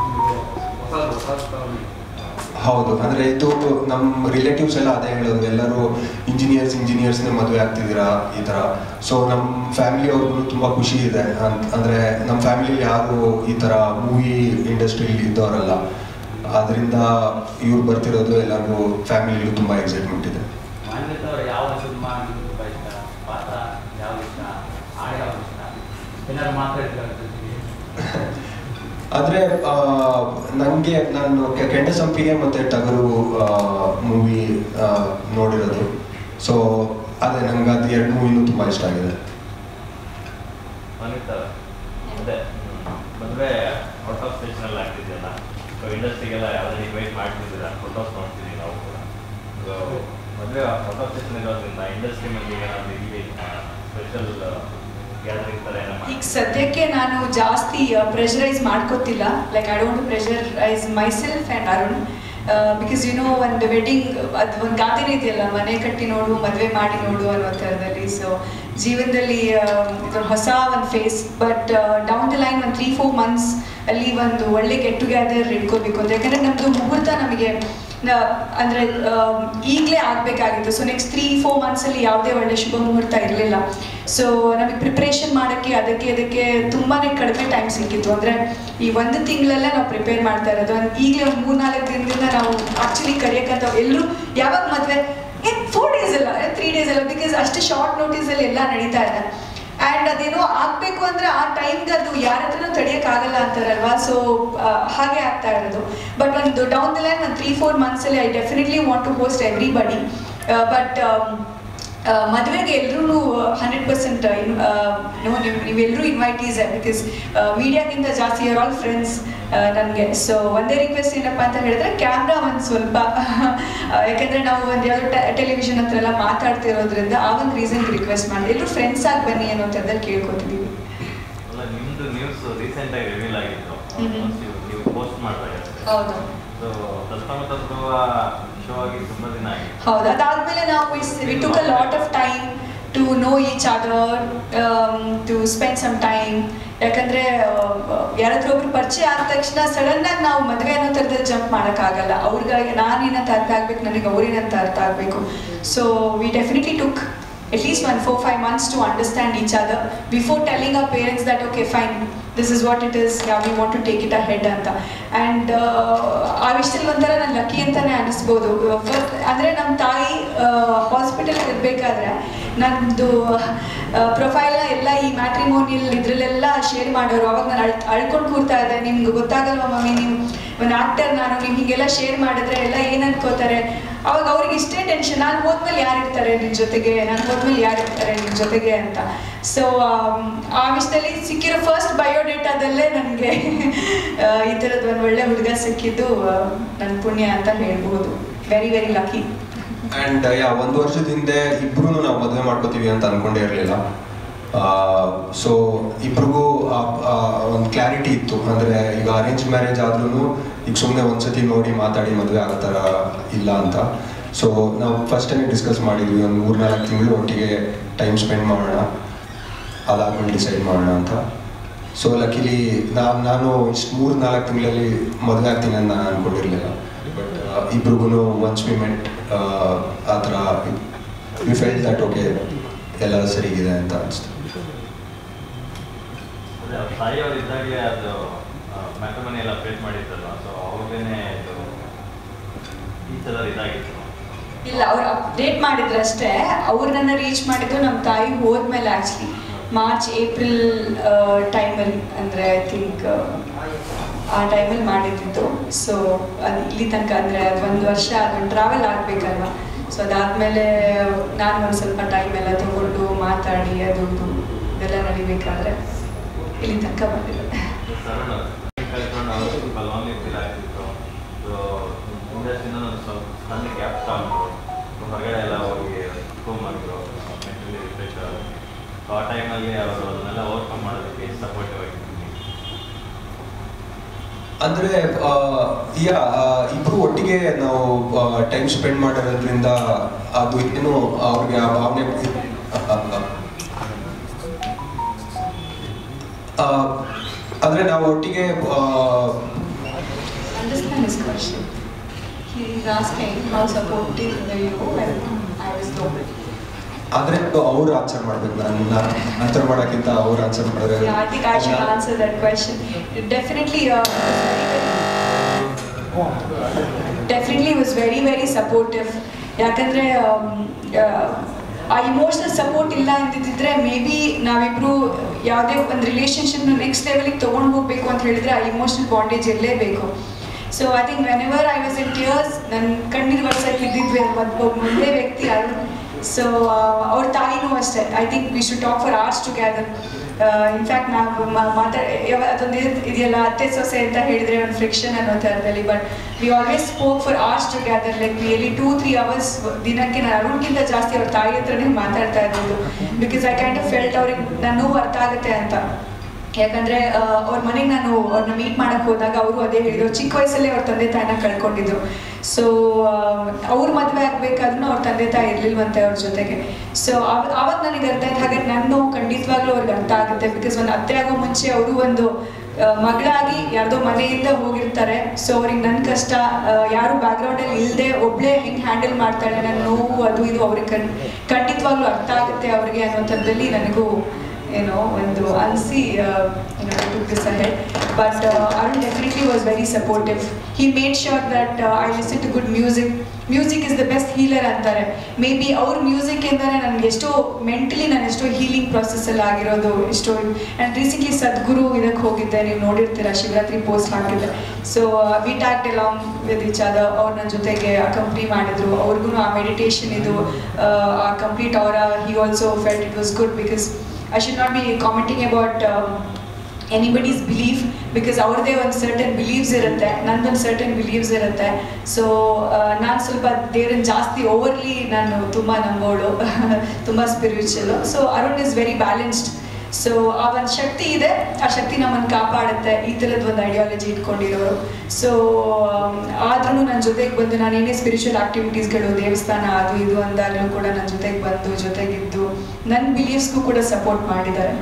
ಹೌದು ಅಂದ್ರೆ ಇದು ನಮ್ಮ ರಿಲೇಟಿವ್ಸ್ ಎಲ್ಲ ಅದೇ ಹೇಳೋದು ಎಲ್ಲರೂ ಇಂಜಿನಿಯರ್ಸ್ ಇಂಜಿನಿಯರ್ಸ್ನೇ ಮದುವೆ ಆಗ್ತಿದ್ದೀರಾ ಈ ಥರ ಸೊ ನಮ್ಮ ಫ್ಯಾಮಿಲಿ ಅವ್ರಿಗೂ ತುಂಬ ಖುಷಿ ಇದೆ ಅನ್- ಅಂದ್ರೆ ನಮ್ಮ ಫ್ಯಾಮಿಲಿಲಿ ಯಾರು ಈ ಥರ ಮೂವಿ ಇಂಡಸ್ಟ್ರಿಲಿ ಇದ್ದವರಲ್ಲ ಅದರಿಂದ ಇವ್ರು ಬರ್ತಿರೋದು ಎಲ್ಲರಿಗೂ ಫ್ಯಾಮಿಲಿಗೂ ತುಂಬ ಎಕ್ಸೈಟ್ಮೆಂಟ್ ಇದೆ ಮಾನ್ವಿತ ಅವ್ರ ಯಾವ ಸಿನಿಮಾ ನಿಮ್ಗೆ ತುಂಬ ಇಷ್ಟ ಪಾತ್ರ ಯಾವ ಇಷ್ಟ ಹಾಡು ಯಾವ ಇಷ್ಟ ಏನಾದ್ರು ಮಾತಾಡ್ತಾರೆ ಆದರೆ ನನಗೆ ನಾನು ಕೆ- ಕೆಂಡ ಸಂಪಿಗೆ ಮತ್ತು ಟಗರು ಮೂವಿ ನೋಡಿರೋದು ಸೊ ಅದೇ ನಂಗೆ ಅದು ಎರಡು ಮೂವಿನೂ ತುಂಬ ಇಷ್ಟ ಆಗಿದೆ ಅನಿತಾ ಅದೇ ಮದುವೆ ಔಟ್ ಆಫ್ ಸ್ಟೇಷನ್ ಎಲ್ಲ ಆಗ್ತಿದೆಯಲ್ಲ ಸೊ ಇಂಡಸ್ಟ್ರಿಗೆಲ್ಲ ಯಾವ್ದಾದ್ರು ಇನ್ವೈಟ್ ಮಾಡ್ತಿದ್ದೀರಾ ಫೋಟೋಸ್ ನೋಡ್ತಿದ್ದೀವಿ ನಾವು ಕೂಡ ಸೊ ಮದುವೆ ಔಟ್ ಆಫ್ ಸ್ಟೇಷನ್ ಇರೋದ್ರಿಂದ ಇಂಡಸ್ಟ್ರಿ ಮಂದಿಗೆ ಏನಾದ್ರು ಇಲ್ಲಿ ಸ್ಪೆಷಲ್ ಗ್ಯಾದರಿಂಗ್ ಥರ ಏನೋ ಈಗ ಸದ್ಯಕ್ಕೆ ನಾನು ಜಾಸ್ತಿ ಪ್ರೆಷರೈಸ್ ಮಾಡ್ಕೋತಿಲ್ಲ like I don't pressurise myself and Arun because you know ಒಂದು ವೆಡ್ಡಿಂಗ್ ಅದು ಒಂದು ಗಾದೆನೇ ಇದೆಯಲ್ಲ ಮನೆ ಕಟ್ಟಿ ನೋಡು ಮದುವೆ ಮಾಡಿ ನೋಡು ಅನ್ನೋ ಥರದಲ್ಲಿ ಸೊ ಜೀವನದಲ್ಲಿ ಇದೊಂದು ಹೊಸ ಒಂದು phase but down the line ಒಂದು ತ್ರೀ ಫೋರ್ ಮಂತ್ಸ್ ಅಲ್ಲಿ ಒಂದು ಒಳ್ಳೆ ಗೆಟ್ ಟುಗೆದರ್ ಇಟ್ಕೋಬೇಕು ಅಂತ ಯಾಕಂದರೆ ನಮ್ಮದು ಮುಹೂರ್ತ ನಮಗೆ ನ- ಅಂದ್ರೆ ಈಗಲೇ ಆಗಬೇಕಾಗಿತ್ತು ಸೊ ನೆಕ್ಸ್ಟ್ ತ್ರೀ ಫೋರ್ ಮಂತ್ಸಲ್ಲಿ ಯಾವುದೇ ಒಳ್ಳೆ ಶುಭ ಮುಹೂರ್ತ ಇರಲಿಲ್ಲ ಸೊ ನಮಗೆ ಪ್ರಿಪ್ರೇಷನ್ ಮಾಡೋಕ್ಕೆ ಅದಕ್ಕೆ ಅದಕ್ಕೆ ತುಂಬಾ ಕಡಿಮೆ ಟೈಮ್ ಸಿಕ್ಕಿತ್ತು ಅಂದರೆ ಈ ಒಂದು ತಿಂಗಳಲ್ಲೇ ನಾವು ಪ್ರಿಪೇರ್ ಮಾಡ್ತಾ ಇರೋದು ಒಂದು ಈಗಲೇ ಒಂದು ಮೂರ್ನಾಲ್ಕು ದಿನದಿಂದ ನಾವು ಆ್ಯಕ್ಚುಲಿ ಕರೆಯೋಕ್ಕಂತ ಎಲ್ಲರೂ ಯಾವಾಗ ಮದುವೆ ಏನು ಫೋರ್ ಡೇಸ್ ಅಲ್ಲ ತ್ರೀ ಡೇಸ್ ಅಲ್ಲ ಬಿಕಾಸ್ ಅಷ್ಟು ಶಾರ್ಟ್ ನೋಟಿಸಲ್ಲಿ ಎಲ್ಲ ನಡೀತಾ ಇದೆ ಆ್ಯಂಡ್ ಅದೇನೋ ಆಗಬೇಕು ಅಂದರೆ ಆ ಟೈಮ್ಗೆ ಅದು ಯಾರ ಹತ್ರನೂ ತಡೆಯೋಕ್ಕಾಗಲ್ಲ ಅಂತಾರಲ್ವಾ ಸೊ ಹಾಗೆ ಆಗ್ತಾ ಇರೋದು ಬಟ್ ಒಂದು ಡೌನ್ ದ ಲೈನ್ ಒಂದು ತ್ರೀ ಫೋರ್ ಮಂತ್ಸಲ್ಲಿ I definitely want to host everybody but ಮದುವೆಗೆ ಎಲ್ಲರೂ ಹಂಡ್ರೆಡ್ ಪರ್ಸೆಂಟ್ ನೋ ನೀವು ನೀವೆಲ್ಲರೂ ಇನ್ವೈಟೀಸ್ ಬಿಕಾಸ್ ಮೀಡಿಯಾಗಿಂತ ಜಾಸ್ತಿ ಆರ್ ಆಲ್ ಫ್ರೆಂಡ್ಸ್ ನನಗೆ ಸೊ ಒಂದೇ ರಿಕ್ವೆಸ್ಟ್ ಏನಪ್ಪ ಅಂತ ಹೇಳಿದ್ರೆ ಕ್ಯಾಮ್ರಾ ಒಂದು ಸ್ವಲ್ಪ ಯಾಕೆಂದರೆ ನಾವು ಒಂದು ಯಾವುದೋ ಟೆಲಿವಿಷನ್ ಹತ್ರ ಎಲ್ಲ ಮಾತಾಡ್ತಿರೋದ್ರಿಂದ ಆ ಒಂದು ರೀಸನ್ಗೆ ರಿಕ್ವೆಸ್ಟ್ ಮಾಡಿ ಎಲ್ಲರೂ ಫ್ರೆಂಡ್ಸ್ ಆಗಿ ಬನ್ನಿ ಅನ್ನೋ ಥರದಲ್ಲಿ ಕೇಳ್ಕೊತಿದ್ದೀವಿ ಅಲ್ಲ ನಿಮ್ದು ನ್ಯೂಸ್ ರೀಸೆಂಟ್ ಆಗಿ ರಿವೀಲ್ ಆಗಿತ್ತು ಹ್ಮ್. Once ನೀವು ನೀವು ಪೋಸ್ಟ್ ಮಾಡಿದಾಗ ಹೌದು ಸೊ ತತ್ವ ತತ್ವ ಶೋ ಆಗಿ ತುಂಬಾ ದಿನ ಆಗಿದೆ ಹೌದು ಅದಾದ್ಮೇಲೆ ನಾವು we took a lot of time to know each other to spend some time ಯಾಕಂದ್ರೆ ಯಾರಾದ್ರೂ ಒಬ್ರು ಪರಿಚಯ ಆದ ತಕ್ಷಣ ಸಡನ್ ಆಗಿ ನಾವು ಮದುವೆ ಅನ್ನೋ ಥರದಲ್ಲಿ ಜಂಪ್ ಮಾಡೋಕ್ಕಾಗಲ್ಲ ಅವ್ರಿಗಾಗಿ ನಾನೇನಂತ ಅರ್ಥ ಆಗ್ಬೇಕು ನನಗೆ ಅವ್ರೇನಂತ ಅರ್ಥ ಆಗಬೇಕು so we definitely took at least one four five months to understand each other before telling our parents that okay fine this is what it is yeah we want to take it ahead ಅಂತ and ಆ ವಿಷಯದಲ್ಲಿ ಒಂಥರ ನಾನು lucky ಅಂತಾನೆ ಅನಿಸ್ಬೋದು first ಅಂದರೆ ನಮ್ಮ ತಾಯಿ hospital ಇರಬೇಕಾದ್ರೆ ನನ್ನದು ಪ್ರೊಫೈಲ್ನ ಎಲ್ಲ ಈ ಮ್ಯಾಟ್ರಿಮೋನಿಯಲ್ ಇದರಲ್ಲೆಲ್ಲ ಶೇರ್ ಮಾಡೋರು ಅವಾಗ ನಾನು ಅಳ್ ಅಳ್ಕೊಂಡು ಕೂರ್ತಾ ಇದ್ದೆ ನಿಮ್ಗೆ ಗೊತ್ತಾಗಲ್ವಾ ಮಮ್ಮಿ ನೀವು ಒಂದು ಆಕ್ಟರ್ ನಾನು ನೀವು ಹೀಗೆಲ್ಲ ಶೇರ್ ಮಾಡಿದ್ರೆ ಎಲ್ಲ ಏನು ಅನ್ಕೋತಾರೆ ಅವಾಗ ಅವ್ರಿಗೆ ಇಷ್ಟೇ ಟೆನ್ಷನ್ ನಾನು ಹೋದ್ಮೇಲೆ ಯಾರು ಇರ್ತಾರೆ ನಿನ್ನ ಜೊತೆಗೆ ನಾನು ಹೋದ್ಮೇಲೆ ಯಾರು ಇರ್ತಾರೆ ನಿನ್ನ ಜೊತೆಗೆ ಅಂತ ಸೊ ಆ ವಿಷಯದಲ್ಲಿ ಸಿಕ್ಕಿರೋ ಫಸ್ಟ್ ಬಯೋಡೇಟಾದಲ್ಲೇ ನನಗೆ ಈ ಥರದ್ದು ಒಂದು ಒಳ್ಳೆ ಹುಡುಗ ಸಿಕ್ಕಿದ್ದು ನನ್ನ ಪುಣ್ಯ ಅಂತ ಹೇಳ್ಬೋದು very very lucky and yeah ಒಂದು ವರ್ಷದ ಹಿಂದೆ ಇಬ್ರು ನಾವು ಮದುವೆ ಮಾಡ್ಕೋತೀವಿ ಅಂತ ಅನ್ಕೊಂಡೇ ಇರಲಿಲ್ಲ ಸೊ ಇಬ್ರಿಗೂ ಒಂದು ಕ್ಲಾರಿಟಿ ಇತ್ತು ಅಂದರೆ ಈಗ ಅರೇಂಜ್ ಮ್ಯಾರೇಜ್ ಆದ್ರೂ ಈಗ ಸುಮ್ಮನೆ ಒಂದ್ಸತಿ ನೋಡಿ ಮಾತಾಡಿ ಮದುವೆ ಆಗೋ ಥರ ಇಲ್ಲ ಅಂತ ಸೊ ನಾವು ಫಸ್ಟ್ ಟೈಮ್ ಡಿಸ್ಕಸ್ ಮಾಡಿದ್ವಿ ಒಂದು ಮೂರ್ನಾಲ್ಕು ತಿಂಗಳು ಒಟ್ಟಿಗೆ ಟೈಮ್ ಸ್ಪೆಂಡ್ ಮಾಡೋಣ ಅದಾದ್ಮೇಲೆ ಡಿಸೈಡ್ ಮಾಡೋಣ ಅಂತ ಸೊ ಲಕಿಲಿ ನಾನು ನಾನು ಇಷ್ಟು ಮೂರು ನಾಲ್ಕು ತಿಂಗಳಲ್ಲಿ ಮದುವೆ ಆಗ್ತೀನಿ ಅಂತ ನಾನು ಅನ್ಕೊಂಡಿರಲಿಲ್ಲ ಬಟ್ ಇಬ್ರಿಗೂ ಒನ್ಸ್ ವಿ ಮೆಟ್ ಆ ಥರ ವಿ ಫೆಲ್ಟ್ ದಟ್ ಓಕೆ ಎಲ್ಲ ಸರಿಗಿದೆ ಅಂತ ಅನಿಸ್ತು ಅದೇ ಅವ್ರ ತಾಯಿಯವರು ಇದ್ದಾಗಲೇ ಅದು ಮ್ಯಾಟ್ರಿಮನಿ ಎಲ್ಲ ಅಪ್ಡೇಟ್ ಮಾಡಿದ್ದಲ್ಲ ಸೊ ಅವಾಗೇನೆ ಇದು ಈ ಥರ ಇದಾಗಿತ್ತು ಇಲ್ಲ ಅವ್ರು ಅಪ್ಡೇಟ್ ಮಾಡಿದ್ರಷ್ಟೇ ಅವ್ರು ನನ್ನ ರೀಚ್ ಮಾಡಿದ್ದು ನಮ್ಮ ತಾಯಿ ಹೋದ್ಮೇಲೆ ಆ್ಯಕ್ಚುಲಿ ಮಾರ್ಚ್ ಏಪ್ರಿಲ್ ಟೈಮಲ್ಲಿ ಅಂದರೆ ಐ ಥಿಂಕ್ ಆ ಟೈಮಲ್ಲಿ ಮಾಡಿದ್ದಿತ್ತು ಸೊ ಅದು ಇಲ್ಲಿ ತನಕ ಅಂದರೆ ಒಂದು ವರ್ಷ ಅದೊಂದು ಟ್ರಾವೆಲ್ ಆಗಬೇಕಲ್ವ ಸೊ ಅದಾದಮೇಲೆ ನಾನು ಒಂದು ಸ್ವಲ್ಪ ಟೈಮ್ ಎಲ್ಲ ತಗೊಂಡು ಮಾತಾಡಿ ಅದು ಇದು ಇದೆಲ್ಲ ನಡಿಬೇಕಾದ್ರೆ ಇಲ್ಲಿ ತನಕ ಬಂದಿದೆ ಸರಳ ಕಲ್ತ್ಕೊಂಡು ಅವರು ಸ್ವಲ್ಪ ಲಾಂಗ್ ಫೀಲ್ ಆಗ್ತಿತ್ತು ಸೊ ಇಂಡಸ್ಟ್ರಿಯಿಂದ ಒಂದು ಸ್ವಲ್ಪ ಸಣ್ಣ ಗ್ಯಾಪ್ ತಗೊಂಡು ಹೊರಗಡೆ ಎಲ್ಲ ಹೋಗಿ ರೂಮ್ ಮಾಡಿದ್ರು ಮೆಂಟಲಿ ರಿಫ್ರೆಶ್ ಸೊ ಆ ಟೈಮಲ್ಲಿ ಅವರು ಅದನ್ನೆಲ್ಲ ಓವರ್ಕಮ್ ಮಾಡೋದಕ್ಕೆ ಸಪೋರ್ಟಿವ್ ಆಗಿತ್ತು ಅಂದರೆ ಯಾ ಇಬ್ರು ಒಟ್ಟಿಗೆ ನಾವು ಟೈಮ್ ಸ್ಪೆಂಡ್ ಮಾಡಿರೋದ್ರಿಂದ ಅದು ಏನು ಅವ್ರಿಗೆ ಆ ಭಾವನೆ ಅಂದರೆ ನಾವು ಒಟ್ಟಿಗೆ ಆ, Understand his question. He is asking how supportive were you when I was low. ಆದರೆ ಅವ್ರು ಆನ್ಸರ್ ಮಾಡ್ಬೇಕು ನನ್ನ ಆನ್ಸರ್ ಮಾಡೋಕ್ಕಿಂತ ಅವ್ರು ಆನ್ಸರ್ ಮಾಡಿದ್ರೆ Yeah, I think I should answer that question. It definitely, uh, definitely was very very supportive ಯಾಕಂದರೆ ಆ emotional support ಇಲ್ಲ ಅಂದಿದ್ದಿದ್ರೆ ಮೇ ಬಿ ನಾವಿಬ್ರು ಯಾವುದೇ ಒಂದು ರಿಲೇಷನ್ಶಿಪ್ನ ನೆಕ್ಸ್ಟ್ ಲೆವೆಲಿಗೆ ತೊಗೊಂಡು ಹೋಗಬೇಕು ಅಂತ ಹೇಳಿದ್ರೆ ಆ ಇಮೋಷನಲ್ ಬಾಂಡೇಜ್ ಇರಲೇಬೇಕು so I think whenever I was in tears ನನ್ನ ಕಣ್ಣೀರು ಬರ್ಸಕ್ಕೆ ಇದ್ದಿದ್ವಿ ಒಬ್ಬ ಒಂದೇ ವ್ಯಕ್ತಿ ಯಾರು ಸೊ ಅವ್ರ ತಾಯಿನೂ ಅಷ್ಟೇ I think we should talk for hours together in fact ನಾವು ಮಾತಾಡ ಅದೊಂದು ಇದೆಯಲ್ಲ ಅತ್ತೆ ಸೊಸೆ ಅಂತ ಹೇಳಿದ್ರೆ ಒಂದು ಫ್ರಿಕ್ಷನ್ ಅನ್ನೋ ಥರದಲ್ಲಿ but we always spoke for hours together like really two three hours ದಿನಕ್ಕೆ ನಾನು ಅರುಣ್ಗಿಂತ ಜಾಸ್ತಿ ಅವ್ರ ತಾಯಿ ಹತ್ರನೇ ಮಾತಾಡ್ತಾ ಇದ್ದಿದ್ದು ಬಿಕಾಸ್ ಐ ಕ್ಯಾಂಟ್ ಫೆಲ್ಟ್ ಅವ್ರಿಗೆ ನನ್ನ ನೋವು ಅರ್ಥ ಆಗುತ್ತೆ ಅಂತ ಯಾಕಂದ್ರೆ ಅವ್ರ ಮನೆಗೆ ನಾನು ಅವ್ರನ್ನ ಮೀಟ್ ಮಾಡಕ್ ಹೋದಾಗ ಅವರು ಅದೇ ಹೇಳಿದ್ರು ಚಿಕ್ಕ ವಯಸ್ಸಲ್ಲೇ ಅವ್ರ ತಂದೆ ತಾಯಿನ ಕಳ್ಕೊಂಡಿದ್ರು ಸೊ ಅವ್ರ ಮದುವೆ ಆಗ್ಬೇಕಾದ್ರೂ ಅವ್ರ ತಂದೆ ತಾಯಿ ಇರ್ಲಿಲ್ವಂತೆ ಅವ್ರ ಜೊತೆಗೆ ಸೊ ಅವಾಗ ನನಗೆ ಅರ್ಥ ಆಯ್ತು ಹಾಗೆ ನನ್ನ ನೋವು ಖಂಡಿತವಾಗ್ಲೂ ಅವ್ರಿಗೆ ಅರ್ಥ ಆಗುತ್ತೆ ಬಿಕಾಸ್ ಒಂದು ಅತ್ತೆ ಆಗೋ ಮುಂಚೆ ಅವರು ಒಂದು ಆ, ಮಗಳಾಗಿ ಯಾರ್ದೋ ಮನೆಯಿಂದ ಹೋಗಿರ್ತಾರೆ ಸೊ ಅವ್ರಿಗೆ ನನ್ನ ಕಷ್ಟ ಆ, ಯಾರು ಬ್ಯಾಕ್ಗ್ರೌಂಡಲ್ಲಿ ಇಲ್ಲದೆ ಒಬ್ಳೆ ಹೆಂಗೆ ಹ್ಯಾಂಡಲ್ ಮಾಡ್ತಾಳೆ ನನ್ನ ನೋವು ಅದು ಇದು ಅವ್ರಿಗೆ ಕಣ್ ಖಂಡಿತವಾಗ್ಲೂ ಅರ್ಥ ಆಗುತ್ತೆ ಅವ್ರಿಗೆ ಅನ್ನೋಂಥದ್ದಲ್ಲಿ ನನಗೂ ಏನೋ ಒಂದು ಅನಿಸಿ to this ahead but Arun definitely was very supportive he made sure that I listen to good music music is the best healer ಅಂತಾರೆ ಮೇ ಬಿ ಅವ್ರ ಮ್ಯೂಸಿಕ್ಕಿಂದನೇ ನನಗೆ ಎಷ್ಟೋ ಮೆಂಟಲಿ ನಾನು ಎಷ್ಟೋ ಹೀಲಿಂಗ್ ಪ್ರೊಸೆಸ್ಸಲ್ಲಿ ಆಗಿರೋದು ಎಷ್ಟೋ ಆ್ಯಂಡ್ ರೀಸೆಂಟ್ಲಿ ಸದ್ಗುರು ಇದಕ್ಕೆ ಹೋಗಿದ್ದೆ ನೀವು ನೋಡಿರ್ತೀರ ಶಿವರಾತ್ರಿ ಪೋಸ್ಟ್ ಹಾಕಿದ್ದೆ so we talked along with each other ಅವ್ರು ನನ್ನ ಜೊತೆಗೆ ಕಂಪ್ನಿ ಮಾಡಿದ್ರು ಅವ್ರಿಗೂ ಆ ಮೆಡಿಟೇಷನ್ ಇದು ಆ ಕಂಪ್ಲೀಟ್ ಅವರ he also felt it was good because I should not be commenting about um, anybody's belief because ಅವ್ರದ್ದೇ ಒಂದು ಸರ್ಟನ್ ಬಿಲೀವ್ಸ್ ಇರುತ್ತೆ ನಂದೊಂದು ಸರ್ಟನ್ ಬಿಲೀವ್ಸ್ ಇರುತ್ತೆ ಸೊ ನಾನು ಸ್ವಲ್ಪ ದೇವರನ್ನ ಜಾಸ್ತಿ ಓವರ್ಲಿ ನಾನು ತುಂಬ ನಂಬೋಳು ತುಂಬ spiritual so Arun is very balanced so ಆ ಒಂದು ಶಕ್ತಿ ಇದೆ ಆ ಶಕ್ತಿ ನಮ್ಮನ್ನು ಕಾಪಾಡುತ್ತೆ ಈ ಥರದ್ದು ಒಂದು ಐಡಿಯಾಲಜಿ ಇಟ್ಕೊಂಡಿರೋರು ಸೊ ಆದ್ರೂ ನನ್ನ ಜೊತೆಗೆ ಬಂದು ನಾನು ಏನೇ ಸ್ಪಿರಿಚುವಲ್ ಆಕ್ಟಿವಿಟೀಸ್ಗಳು ದೇವಸ್ಥಾನ ಅದು ಇದು ಅಂದಾಗಲೂ ಕೂಡ ನನ್ನ ಜೊತೆಗೆ ಬಂದು ಜೊತೆಗಿದ್ದು ನನ್ನ ಬಿಲೀಫ್ಸ್ಗೂ ಕೂಡ ಸಪೋರ್ಟ್ ಮಾಡಿದ್ದಾರೆ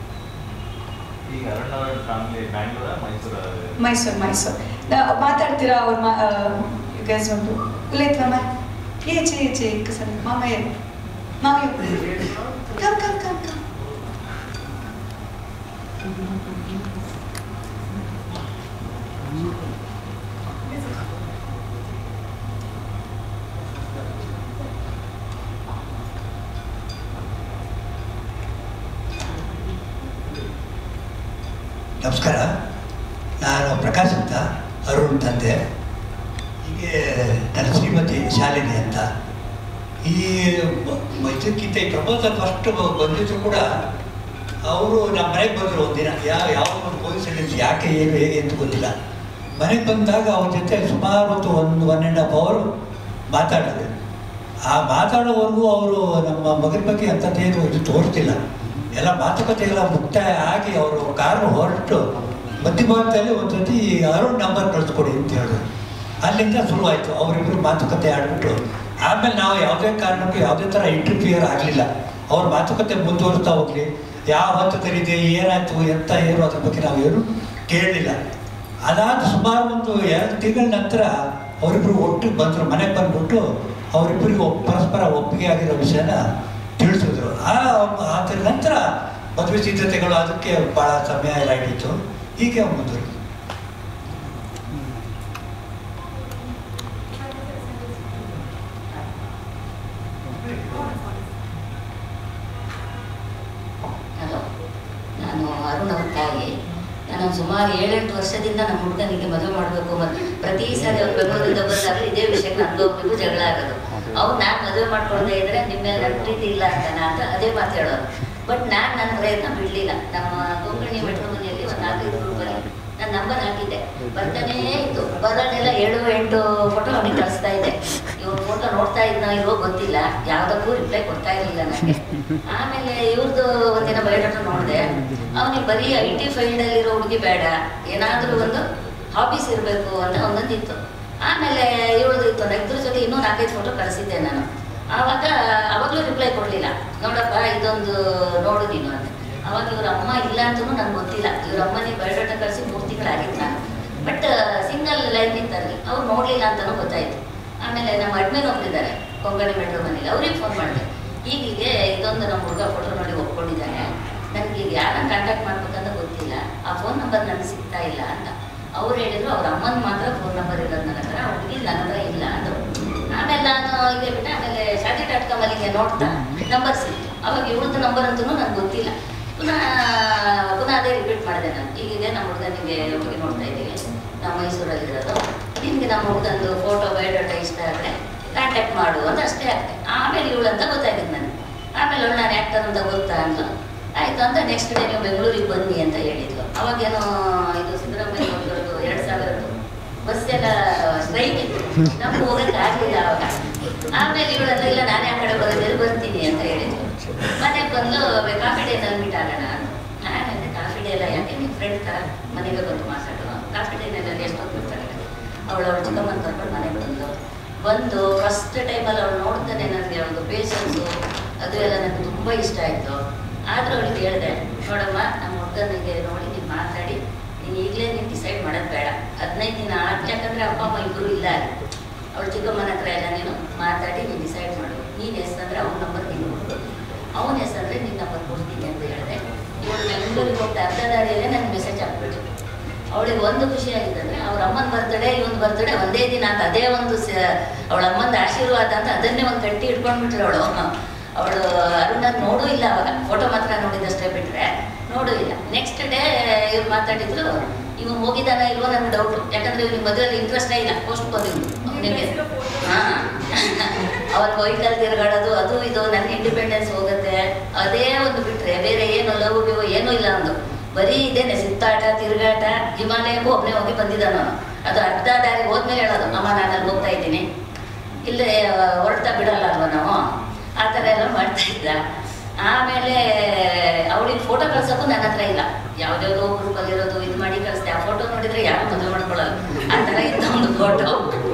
ಈಗ ಅರುಣ್ ಅವರ ಫ್ಯಾಮಿಲಿ ಬ್ಯಾಂಗ್ಳೂರ ಮೈಸೂರ ಮೈಸೂರು ಮೈಸೂರು ನಾ- ಮಾತಾಡ್ತೀರಾ ಅವ್ರ ಮಾ ಗಸ್ ಒಂದು ಉಲೇತ್ವಮ್ಮ ಏಚೆ ಏಚೆ ಸರ್ ಮಾಮಯ್ಯ ಮಾಮಯ್ಯ ಕಮ್ ಕಮ್ ಕಮ್ ಕಮ್ ನಮಸ್ಕಾರ ನಾನು ಪ್ರಕಾಶ್ ಅಂತ ಅರುಣ್ ತಂದೆ ಹೀಗೆ ನನ್ನ ಶ್ರೀಮತಿ ಶಾಲಿನಿ ಅಂತ ಈ ಮ- ಮ- ಇದಕ್ಕಿಂತ ಈ ಪ್ರಪೋಸಲ್ ಫಸ್ಟ್ ಬಂದಿದ್ರು ಕೂಡ ಅವರು ನಮ್ಮ ಮನೆಗೆ ಬಂದರು ಒಂದಿನ ಯಾವ ಯಾವ ಒಂದು ಕೋಇನ್ಸಿಡೆನ್ಸ್ ಯಾಕೆ ಏನು ಹೇಗೆ ಅಂತ ಗೊತ್ತಿಲ್ಲ ಮನೆಗೆ ಬಂದಾಗ ಅವ್ರ ಜೊತೆ ಸುಮಾರು ಹೊತ್ತು ಒಂದು ಒನ್ ಆ್ಯಂಡ್ ಹಾಫ್ ಅವರು ಮಾತಾಡಿದ್ರು ಆ ಮಾತಾಡೋವರೆಗೂ ಅವರು ನಮ್ಮ ಮಗನ ಬಗ್ಗೆ ಅಂಥದ್ದೇನು ಇದು ತೋರಿಸ್ತಿಲ್ಲ ಎಲ್ಲ ಮಾತುಕತೆ ಎಲ್ಲ ಮುಕ್ತಾಯ ಆಗಿ ಅವರು ಕಾರು ಹೊರಟು ಮಧ್ಯಭಾಗದಲ್ಲಿ ಒಂದು ಸತಿ ಅರುಣ್ ನಂಬರ್ ಕಳಿಸ್ಕೊಡಿ ಅಂತ ಹೇಳಿದ್ರು ಅಲ್ಲಿಂದ ಶುರುವಾಯಿತು ಅವರಿಬ್ಬರು ಮಾತುಕತೆ ಆಡ್ಬಿಟ್ಟು ಆಮೇಲೆ ನಾವು ಯಾವುದೇ ಕಾರಣಕ್ಕೂ ಯಾವುದೇ ಥರ ಇಂಟರ್ಫಿಯರ್ ಆಗಲಿಲ್ಲ ಅವ್ರ ಮಾತುಕತೆ ಮುಂದುವರಿಸ್ತಾ ಹೋಗ್ಲಿ ಯಾವ ಹಂತದಲ್ಲಿದೆ ಏನಾಯ್ತು ಎಂತ ಏನು ಅದ್ರ ಬಗ್ಗೆ ನಾವು ಏನು ಕೇಳಲಿಲ್ಲ ಅದಾದ ಸುಮಾರು ಒಂದು ಎರಡು ತಿಂಗಳ ನಂತರ ಅವರಿಬ್ಬರು ಒಟ್ಟಿಗೆ ಬಂದರು ಮನೆಗೆ ಬಂದ್ಬಿಟ್ಟು ಅವರಿಬ್ಬರಿಗೂ ಒಪ್- ಪರಸ್ಪರ ಒಪ್ಪಿಗೆ ಆಗಿರೋ ವಿಷಯನ ತಿಳಿಸಿದ್ರು ಆ ಅದರ ನಂತರ ಮದುವೆ ಸಿದ್ಧತೆಗಳು ಅದಕ್ಕೆ ಭಾಳ ಸಮಯ ಎಲ್ಲ ಹಿಡಿತು ಹೀಗೆ ಮುಂದುವರಿತು ಹಲೋ ನಾನು ಅರುಣ್ ಅವ್ರ ತಾಯಿ ನಾನು ಸುಮಾರು ಏಳೆಂಟು ವರ್ಷದಿಂದ ನಮ್ಮ ಹುಡುಗನಿಗೆ ಮದುವೆ ಮಾಡಬೇಕು ಮತ್ತು ಪ್ರತಿ ಸಾರಿ ಅವ್ರು ಬೆಂಗಳೂರಿಂದ ಬಂದಾಗ ಇದೇ ವಿಷಯಕ್ಕೆ ನನಗೂ ಅವ್ರಿಗೂ ಜಗಳ ಆಗೋದು ಅವ್ರು ನಾನು ಮದುವೆ ಮಾಡ್ಕೊಳ್ಳದೆ ಇದ್ರೆ ನಿಮ್ಮ ಮೇಲೆ ನನ್ನ ಪ್ರೀತಿ ಇಲ್ಲ ಅಂತಾನ ಅಂತ ಅದೇ ಮಾತು ಹೇಳೋರು ಬಟ್ ನಾನು ನನ್ನ ಪ್ರಯತ್ನ ಬಿಡಲಿಲ್ಲ ನಮ್ಮ ಕೊಂಕಣಿ ಮೆಟ್ರೋ ಮನೆಯಲ್ಲಿ ಒಂದು ನಾಲ್ಕೈದು ಗ್ರೂಪಲ್ಲಿ ನಾನು ನಂಬರ್ ಹಾಕಿದ್ದೆ ಬರ್ತಾನೇ ಇತ್ತು ಬರೋದೆಲ್ಲ ಏಳು ಎಂಟು ಫೋಟೋ ಅವನಿಗೆ ಕಳಿಸ್ತಾ ಇದ್ದೆ ಇವ್ರ ಫೋಟೋ ನೋಡ್ತಾ ಇದ್ನ ಇರೋ ಗೊತ್ತಿಲ್ಲ ಯಾವುದಕ್ಕೂ ರಿಪ್ಲೈ ಕೊಡ್ತಾ ಇರಲಿಲ್ಲ ನನಗೆ ಆಮೇಲೆ ಇವ್ರದ್ದು ಒಂದಿನ ಬಯೋಡಾಟ ನೋಡಿದೆ ಅವನಿಗೆ ಬರೀ ಐ ಟಿ ಫೀಲ್ಡಲ್ಲಿರೋ ಹುಡುಗಿ ಬೇಡ ಏನಾದರೂ ಒಂದು ಹಾಬೀಸ್ ಇರಬೇಕು ಅಂತ ಒಂದೊಂದಿತ್ತು ಆಮೇಲೆ ಇವಳದು ಇತ್ತು ಇದ್ರ ಜೊತೆ ಇನ್ನೂ ನಾಲ್ಕೈದು ಫೋಟೋ ಕಳಿಸಿದ್ದೆ ನಾನು ಆವಾಗ ಅವಾಗಲೂ ರಿಪ್ಲೈ ಕೊಡಲಿಲ್ಲ ನೋಡಪ್ಪ ಇದೊಂದು ನೋಡು ನೀನು ಅಂತ ಅವಾಗ ಇವ್ರ ಅಮ್ಮ ಇಲ್ಲ ಅಂತೂ ನಂಗೆ ಗೊತ್ತಿಲ್ಲ ಇವ್ರ ಅಮ್ಮನಿಗೆ ಬಯೋಡಾಟ ಕಳಿಸಿ ಮೂರು ತಿಂಗಳಾಗಿತ್ತು ನಾನು ಬಟ್ ಸಿಂಗಲ್ ಲೈನ್ ಇತ್ತಲ್ಲಿ ಅವ್ರು ನೋಡಲಿಲ್ಲ ಅಂತಲೂ ಗೊತ್ತಾಯಿತು ಆಮೇಲೆ ನಮ್ಮ ಅಡ್ಮಿನ್ ಒಬ್ಬರಿದ್ದಾರೆ ಕೊಂಗಣಿ ಮೆಟ್ರೋ ಮನೇಲಿ ಅವ್ರಿಗೆ ಫೋನ್ ಮಾಡಿದೆ ಹೀಗೀಗೆ ಇದೊಂದು ನಮ್ಮ ಹುಡುಗ ಫೋಟೋ ನೋಡಿ ಒಪ್ಕೊಂಡಿದ್ದಾನೆ ನನಗೆ ಈಗ ಯಾರನ್ನ ಕಾಂಟ್ಯಾಕ್ಟ್ ಮಾಡ್ಬೇಕಂತ ಗೊತ್ತಿಲ್ಲ ಆ ಫೋನ್ ನಂಬರ್ ನನಗೆ ಸಿಗ್ತಾ ಇಲ್ಲ ಅಂತ ಅವ್ರು ಹೇಳಿದ್ರು ಅವ್ರ ಅಮ್ಮನ ಮಾತ್ರ ಫೋನ್ ನಂಬರ್ ಇರೋದು ನನ್ನ ಹತ್ರ ಹುಡುಗಿ ನನ್ನ ಹತ್ರ ಇಲ್ಲ ಅಂದರು ಆಮೇಲೆ ನಾನು ಇದೇ ಬಿಟ್ಟೆ ಆಮೇಲೆ ಶಾದಿ ಡಾಟ್ ಕಾಮಲ್ಲಿಗೆ ನೋಡ್ತಾ ನಂಬರ್ ಸಿಕ್ತು ಅವಾಗ ಇವಳದ್ದು ನಂಬರ್ ಅಂತೂ ನನಗೆ ಗೊತ್ತಿಲ್ಲ ಪುನಃ ಪುನಃ ಅದೇ ರಿಪೀಟ್ ಮಾಡಿದೆ ನಾನು ಈಗಿದೆ ನಮ್ಮ ಹುಡುಗನಿಗೆ ಹುಡುಗಿ ನೋಡ್ತಾ ಇದ್ದೀವಿ ನಾವು ಮೈಸೂರಲ್ಲಿರೋದು ನಿನಗೆ ನಮ್ಮ ಹುಡುಗಂದು ಫೋಟೋ ಬಯೋಡಾಟ ಇಷ್ಟ ಆದರೆ ಕಾಂಟ್ಯಾಕ್ಟ್ ಮಾಡು ಅಂತ ಅಷ್ಟೇ ಆಗ್ತದೆ ಆಮೇಲೆ ಇವಳು ಅಂತ ಗೊತ್ತಾಗಿದ್ದು ನನಗೆ ಆಮೇಲೆ ಅವಳು ನಾನು ಆ್ಯಕ್ಟರ್ ಅಂತ ಗೊತ್ತಾ ಅಂದ್ಲು ಆಯಿತು ಅಂತ ನೆಕ್ಸ್ಟ್ ಡೇ ನೀವು ಬೆಂಗಳೂರಿಗೆ ಬನ್ನಿ ಅಂತ ಹೇಳಿದ್ಲು ಅವಾಗೇನೋ ಇದು ಸಿದ್ದರಾಮಯ್ಯ ಅವ್ರದ್ದು ಎರಡು ಸಾವಿರದ್ದು ಬಸ್ ಎಲ್ಲ ಸ್ಟ್ರೈಕ್ ಇತ್ತು ನಮ್ಗೆ ಹೋಗಕ್ಕೆ ಆಗಲಿಲ್ಲ ಅವಾಗ ಆಮೇಲೆ ಇವಳೆಲ್ಲ ಇಲ್ಲ ನಾನೇ ಆ ಕಡೆ ಬರೋದಲ್ಲಿ ಬರ್ತೀನಿ ಅಂತ ಹೇಳಿದ್ರು ಮನೆಗೆ ಬಂದು ಕಾಫಿ ಡೇನಲ್ಲಿ ಮೀಟ್ ಆಗೋಣ ನಾನಂದ್ರೆ ಕಾಫಿ ಡೇ ಎಲ್ಲ ಯಾಕೆ ನಿಮ್ಮ ಫ್ರೆಂಡ್ ಥರ ಮನೆಗೆ ಬಂದು ಮಾತಾಡುವ ಕಾಫಿ ಡೇನಲ್ಲಿ ಎಷ್ಟೊತ್ತು ಇರ್ತಾರೆ ಅವಳು ಅವಳು ಚಿಕ್ಕಮ್ಮನ ಕರ್ಕೊಂಡು ಮನೆಗೆ ಬಂದು ಬಂದು ಫಸ್ಟ್ ಟೈಮಲ್ಲಿ ಅವಳು ನೋಡ್ತಾನೆ ನನಗೆ ಅವಳು ಪೇಷನ್ಸು ಅದು ಎಲ್ಲ ನನಗೆ ತುಂಬ ಇಷ್ಟ ಆಯಿತು ಆದರೂ ಅವಳಿಗೆ ಹೇಳಿದೆ ನೋಡಮ್ಮ ನಮ್ಮ ಹುಡುಗನಿಗೆ ನೋಡಿ ನೀವು ಮಾತಾಡಿ ನೀನು ಈಗಲೇ ನೀನು ಡಿಸೈಡ್ ಮಾಡೋದು ಬೇಡ ಹದಿನೈದು ದಿನ ಆಯ್ತು ಯಾಕಂದರೆ ಅಪ್ಪ ಅಮ್ಮ ಇಬ್ಬರು ಇಲ್ಲ ಅಲ್ಲಿ ಅವಳು ಚಿಕ್ಕಮ್ಮನ ಹತ್ರ ಎಲ್ಲ ನೀನು ಮಾತಾಡಿ ನೀನು ಡಿಸೈಡ್ ಮಾಡು ನೀನು ಹೆಸರಂದ್ರೆ ಅವ್ನ ನಂಬರ್ ನೀನು ಕೊಡು ಅವನ ಹೆಸರಂದ್ರೆ ನಿನ್ನ ನಂಬರ್ ಕೊಡ್ತೀನಿ ಅಂತ ಹೇಳಿದೆ ಇವಳು ಬೆಂಗಳೂರಿಗೆ ಹೋಗ್ತಾ ಅರ್ಧ ದಾರಿಯಲ್ಲೇ ನನಗೆ ಮೆಸೇಜ್ ಹಾಕ್ಬಿಟ್ಟು ಅವಳಿಗೆ ಒಂದು ಖುಷಿ ಆಗಿದೆ ಅಂದರೆ ಅವ್ರ ಅಮ್ಮನ ಬರ್ತಡೇ ಇವನ್ ಬರ್ತಡೇ ಒಂದೇ ದಿನ ಅಂತ ಅದೇ ಒಂದು ಸ ಅವಳ ಅಮ್ಮನ ಆಶೀರ್ವಾದ ಅಂತ ಅದನ್ನೇ ಒಂದು ಕಟ್ಟಿ ಇಟ್ಕೊಂಡ್ಬಿಟ್ರು ಅವಳು ಅವಳು ಅರುಣ ನೋಡೂ ಇಲ್ಲ ಅವಾಗ ಫೋಟೋ ಮಾತ್ರ ನೋಡಿದಷ್ಟೇ ಬಿಟ್ರೆ ನೋಡೂ ಇಲ್ಲ ನೆಕ್ಸ್ಟ್ ಡೇ ಇವ್ರು ಮಾತಾಡಿದ್ರು ಇವನು ಹೋಗಿದ್ದಾನ ಇಲ್ವೋ ನನಗೆ ಡೌಟು ಯಾಕಂದ್ರೆ ಇವ್ನಿಗೆ ಮದುವೆಯಲ್ಲಿ ಇಂಟ್ರೆಸ್ಟೇ ಇಲ್ಲ ಪೋಸ್ಟ್ ಬಂದಿದ್ದು ಅವನಿಗೆ ಹಾಂ ಅವತ್ತು ವೆಹಿಕಲ್ ತಿರುಗಾಡೋದು ಅದು ಇದು ನನ್ನ ಇಂಡಿಪೆಂಡೆನ್ಸ್ ಹೋಗುತ್ತೆ ಅದೇ ಒಂದು ಬಿಟ್ರೆ ಬೇರೆ ಏನು ಲವ್ ಗಿವ್ ಏನೂ ಇಲ್ಲ ಅಂದು ಬರೀ ಇದೇನೆ ಸಿತ್ತಾಟ ತಿರುಗಾಟ ಹಿಮಾಲಯಕ್ಕೂ ಒಬ್ಬನೇ ಹೋಗಿ ಬಂದಿದ್ದಾನ ಅವನು ಅದು ಅರ್ಧ ದಾರಿ ಹೋದ್ಮೇಲೆ ಹೇಳೋದು ಅಮ್ಮ ನಾನು ಅಲ್ಲಿ ಹೋಗ್ತಾ ಇದ್ದೀನಿ ಇಲ್ಲೇ ಹೊರಡ್ತಾ ಬಿಡಲ್ಲ ಅಲ್ವ ನಾವು ಆ ಥರ ಎಲ್ಲ ಮಾಡ್ತಾ ಇದ್ದ ಆಮೇಲೆ ಅವಳಿಗೆ ಫೋಟೋ ಕಳ್ಸೋಕ್ಕೂ ನನ್ನ ಹತ್ರ ಇಲ್ಲ ಯಾವ್ದ್ಯಾವ್ದೋ ಗ್ರೂಪಲ್ಲಿರೋದು ಇದು ಮಾಡಿ ಕಳಿಸ್ದೆ ಆ ಫೋಟೋ ನೋಡಿದ್ರೆ ಯಾರು ಮದುವೆ ಮಾಡ್ಕೊಳ್ಳಲ್ಲ ಆ ಥರ ಇದ್ದ ಒಂದು ಫೋಟೋ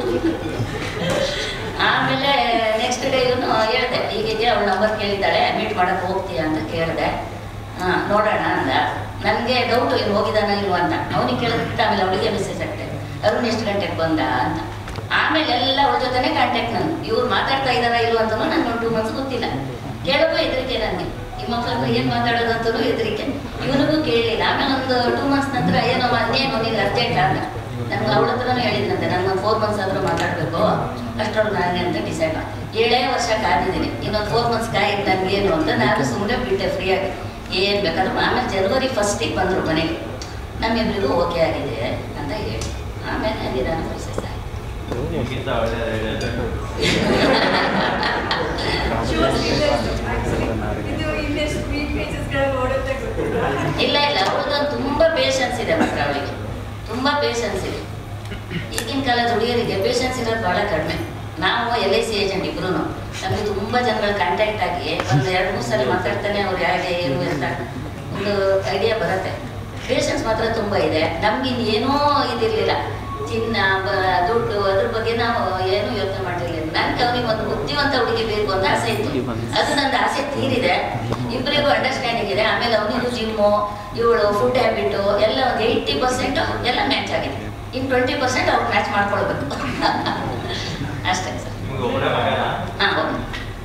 ಆಮೇಲೆ ನೆಕ್ಸ್ಟ್ ಡೇ ಇವನು ಹೇಳಿದೆ ಹೀಗೆ ಅವಳ ನಂಬರ್ ಕೇಳಿದ್ದಾಳೆ ಮೀಟ್ ಮಾಡಕ್ಕೆ ಹೋಗ್ತೀಯ ಅಂತ ಕೇಳಿದೆ ಹಾಂ ನೋಡೋಣ ಅಂದ ನನಗೆ ಡೌಟು ಇನ್ನು ಹೋಗಿದ್ದಾನ ಇಲ್ವ ಅಂತ ಅವನಿಗೆ ಕೇಳಿದ್ಬಿಟ್ಟು ಆಮೇಲೆ ಅವಳಿಗೆ ಮೆಸೇಜ್ ಹಾಕ್ತೆ ಅರುಣ್ ಎಷ್ಟು ಗಂಟೆಗೆ ಬಂದ ಅಂತ ಆಮೇಲೆ ಎಲ್ಲ ಅವ್ರ ಜೊತೆನೇ ಕಾಂಟ್ಯಾಕ್ಟ್ ನಾನು ಇವ್ರು ಮಾತಾಡ್ತಾ ಇದ್ದಾರಾ ಇಲ್ವ ಅಂತಲೂ ನನಗೆ ಒಂದು ಟೂ ಮಂತ್ಸ್ ಗೊತ್ತಿಲ್ಲ ಕೇಳೋಕ್ಕೂ ಹೆದರಿಕೆ ನನಗೆ ಈ ಮಕ್ಳ ಹತ್ರ ಏನು ಮಾತಾಡೋದು ಅಂತಲೂ ಹೆದರಿಕೆ ಇವನಿಗೂ ಕೇಳಲಿಲ್ಲ ಆಮೇಲೆ ಒಂದು ಟೂ ಮಂತ್ಸ್ ನಂತರ ಏನೋ ಇನ್ನೇನು ನೀನು ಅರ್ಜೆಂಟ್ ಅಂತ ನನ್ಗೆ ಅವಳ ಹತ್ರನೂ ಹೇಳಿದ್ನಂತೆ ನಾನು ಒಂದು ಫೋರ್ ಮಂತ್ಸ್ ಆದರೂ ಮಾತಾಡಬೇಕು ಅಷ್ಟೊಳಗೆ ನಾನೇ ಅಂತ ಡಿಸೈಡ್ ಮಾಡಿ ಏಳೇ ವರ್ಷ ಕಾದಿದ್ದೀನಿ ಇನ್ನೊಂದು ಫೋರ್ ಮಂತ್ಸ್ ಕಾಯಿದ್ದು ನನಗೇನು ಅಂತ ನಾನು ಸುಮ್ಮನೆ ಬಿಟ್ಟೆ ಫ್ರೀಯಾಗಿ ಏನು ಬೇಕಾದ್ರೂ ಆಮೇಲೆ ಜನವರಿ ಫಸ್ಟಿಗೆ ಬಂದರು ಮನೆಗೆ ನಮ್ಮಿಬ್ಬರಿಗೂ ಓಕೆ ಆಗಿದೆ ಅಂತ ಹೇಳಿ ಆಮೇಲೆ ನಿಧಾನ ಪ್ರೊಸೆಸ್ ಆಯಿತು ನಿಮ್ಗಿಂತ ಒಳ್ಳೆ ಇದು ಹಿಂದೆ ಸ್ಕ್ರೀನ್ ಪೇಜಸ್ಗಳು ನೋಡುತ್ತೆ ಗೊತ್ತಿಲ್ಲ ಇಲ್ಲ ಇಲ್ಲ ಅವಳದೊಂದು ತುಂಬ ಪೇಷನ್ಸ್ ಇದೆ ಮಾತ್ರ ಅವಳಿಗೆ ತುಂಬ ಪೇಷನ್ಸ್ ಇದೆ ಈಗಿನ ಕಾಲದ ಹುಡುಗಿಯರಿಗೆ ಪೇಷನ್ಸ್ ಇರೋದು ಭಾಳ ಕಡಿಮೆ ನಾವು ಎಲ್ ಐ ಸಿ ಏಜೆಂಟ್ ಇಬ್ರು ನಮಗೆ ತುಂಬ ಜನಗಳ ಕಾಂಟ್ಯಾಕ್ಟ್ ಆಗಿ ಒಂದು ಎರಡು ಮೂರು ಸಲ ಮಾತಾಡ್ತಾನೆ ಅವ್ರು ಯಾಕೆ ಏನು ಅಂತ ಒಂದು ಐಡಿಯಾ ಬರುತ್ತೆ ಪೇಷನ್ಸ್ ಮಾತ್ರ ತುಂಬ ಇದೆ ನಮ್ಗೆ ಇನ್ನೇನೂ ಇದಿರಲಿಲ್ಲ ಚಿನ್ನ ಬ- ದುಡ್ಡು ಅದ್ರ ಬಗ್ಗೆ ನಾವು ಏನೂ ಯೋಚನೆ ಮಾಡಿರಲಿಲ್ಲ ನನಗೆ ಅವನಿಗೆ ಒಂದು ಬುದ್ಧಿವಂತ ಹುಡುಗಿ ಬೇಕು ಅಂತ ಆಸೆ ಇತ್ತು ಅದು ನಂದು ಆಸೆ ತೀರಿದೆ ಇಬ್ಬರಿಗೂ ಅಂಡರ್ಸ್ಟ್ಯಾಂಡಿಂಗ್ ಇದೆ ಆಮೇಲೆ ಅವನಿಗೂ ಜಿಮ್ಮು ಇವಳು ಫುಡ್ ಹ್ಯಾಬಿಟು ಎಲ್ಲ ಒಂದು ಏಯ್ಟಿ ಪರ್ಸೆಂಟ್ ಎಲ್ಲ ಮ್ಯಾಚ್ ಆಗಿದೆ ಇನ್ನು ಟ್ವೆಂಟಿ ಪರ್ಸೆಂಟ್ ಅವ್ರು ಮ್ಯಾಚ್ ಮಾಡ್ಕೊಳ್ಬೇಕು ಅಷ್ಟೇ ಸರ್ ನಿಮ್ಗೆ ಒಬ್ಬರೇ ಮಗನ ಹಾಂ ಒಬ್ಬನೇ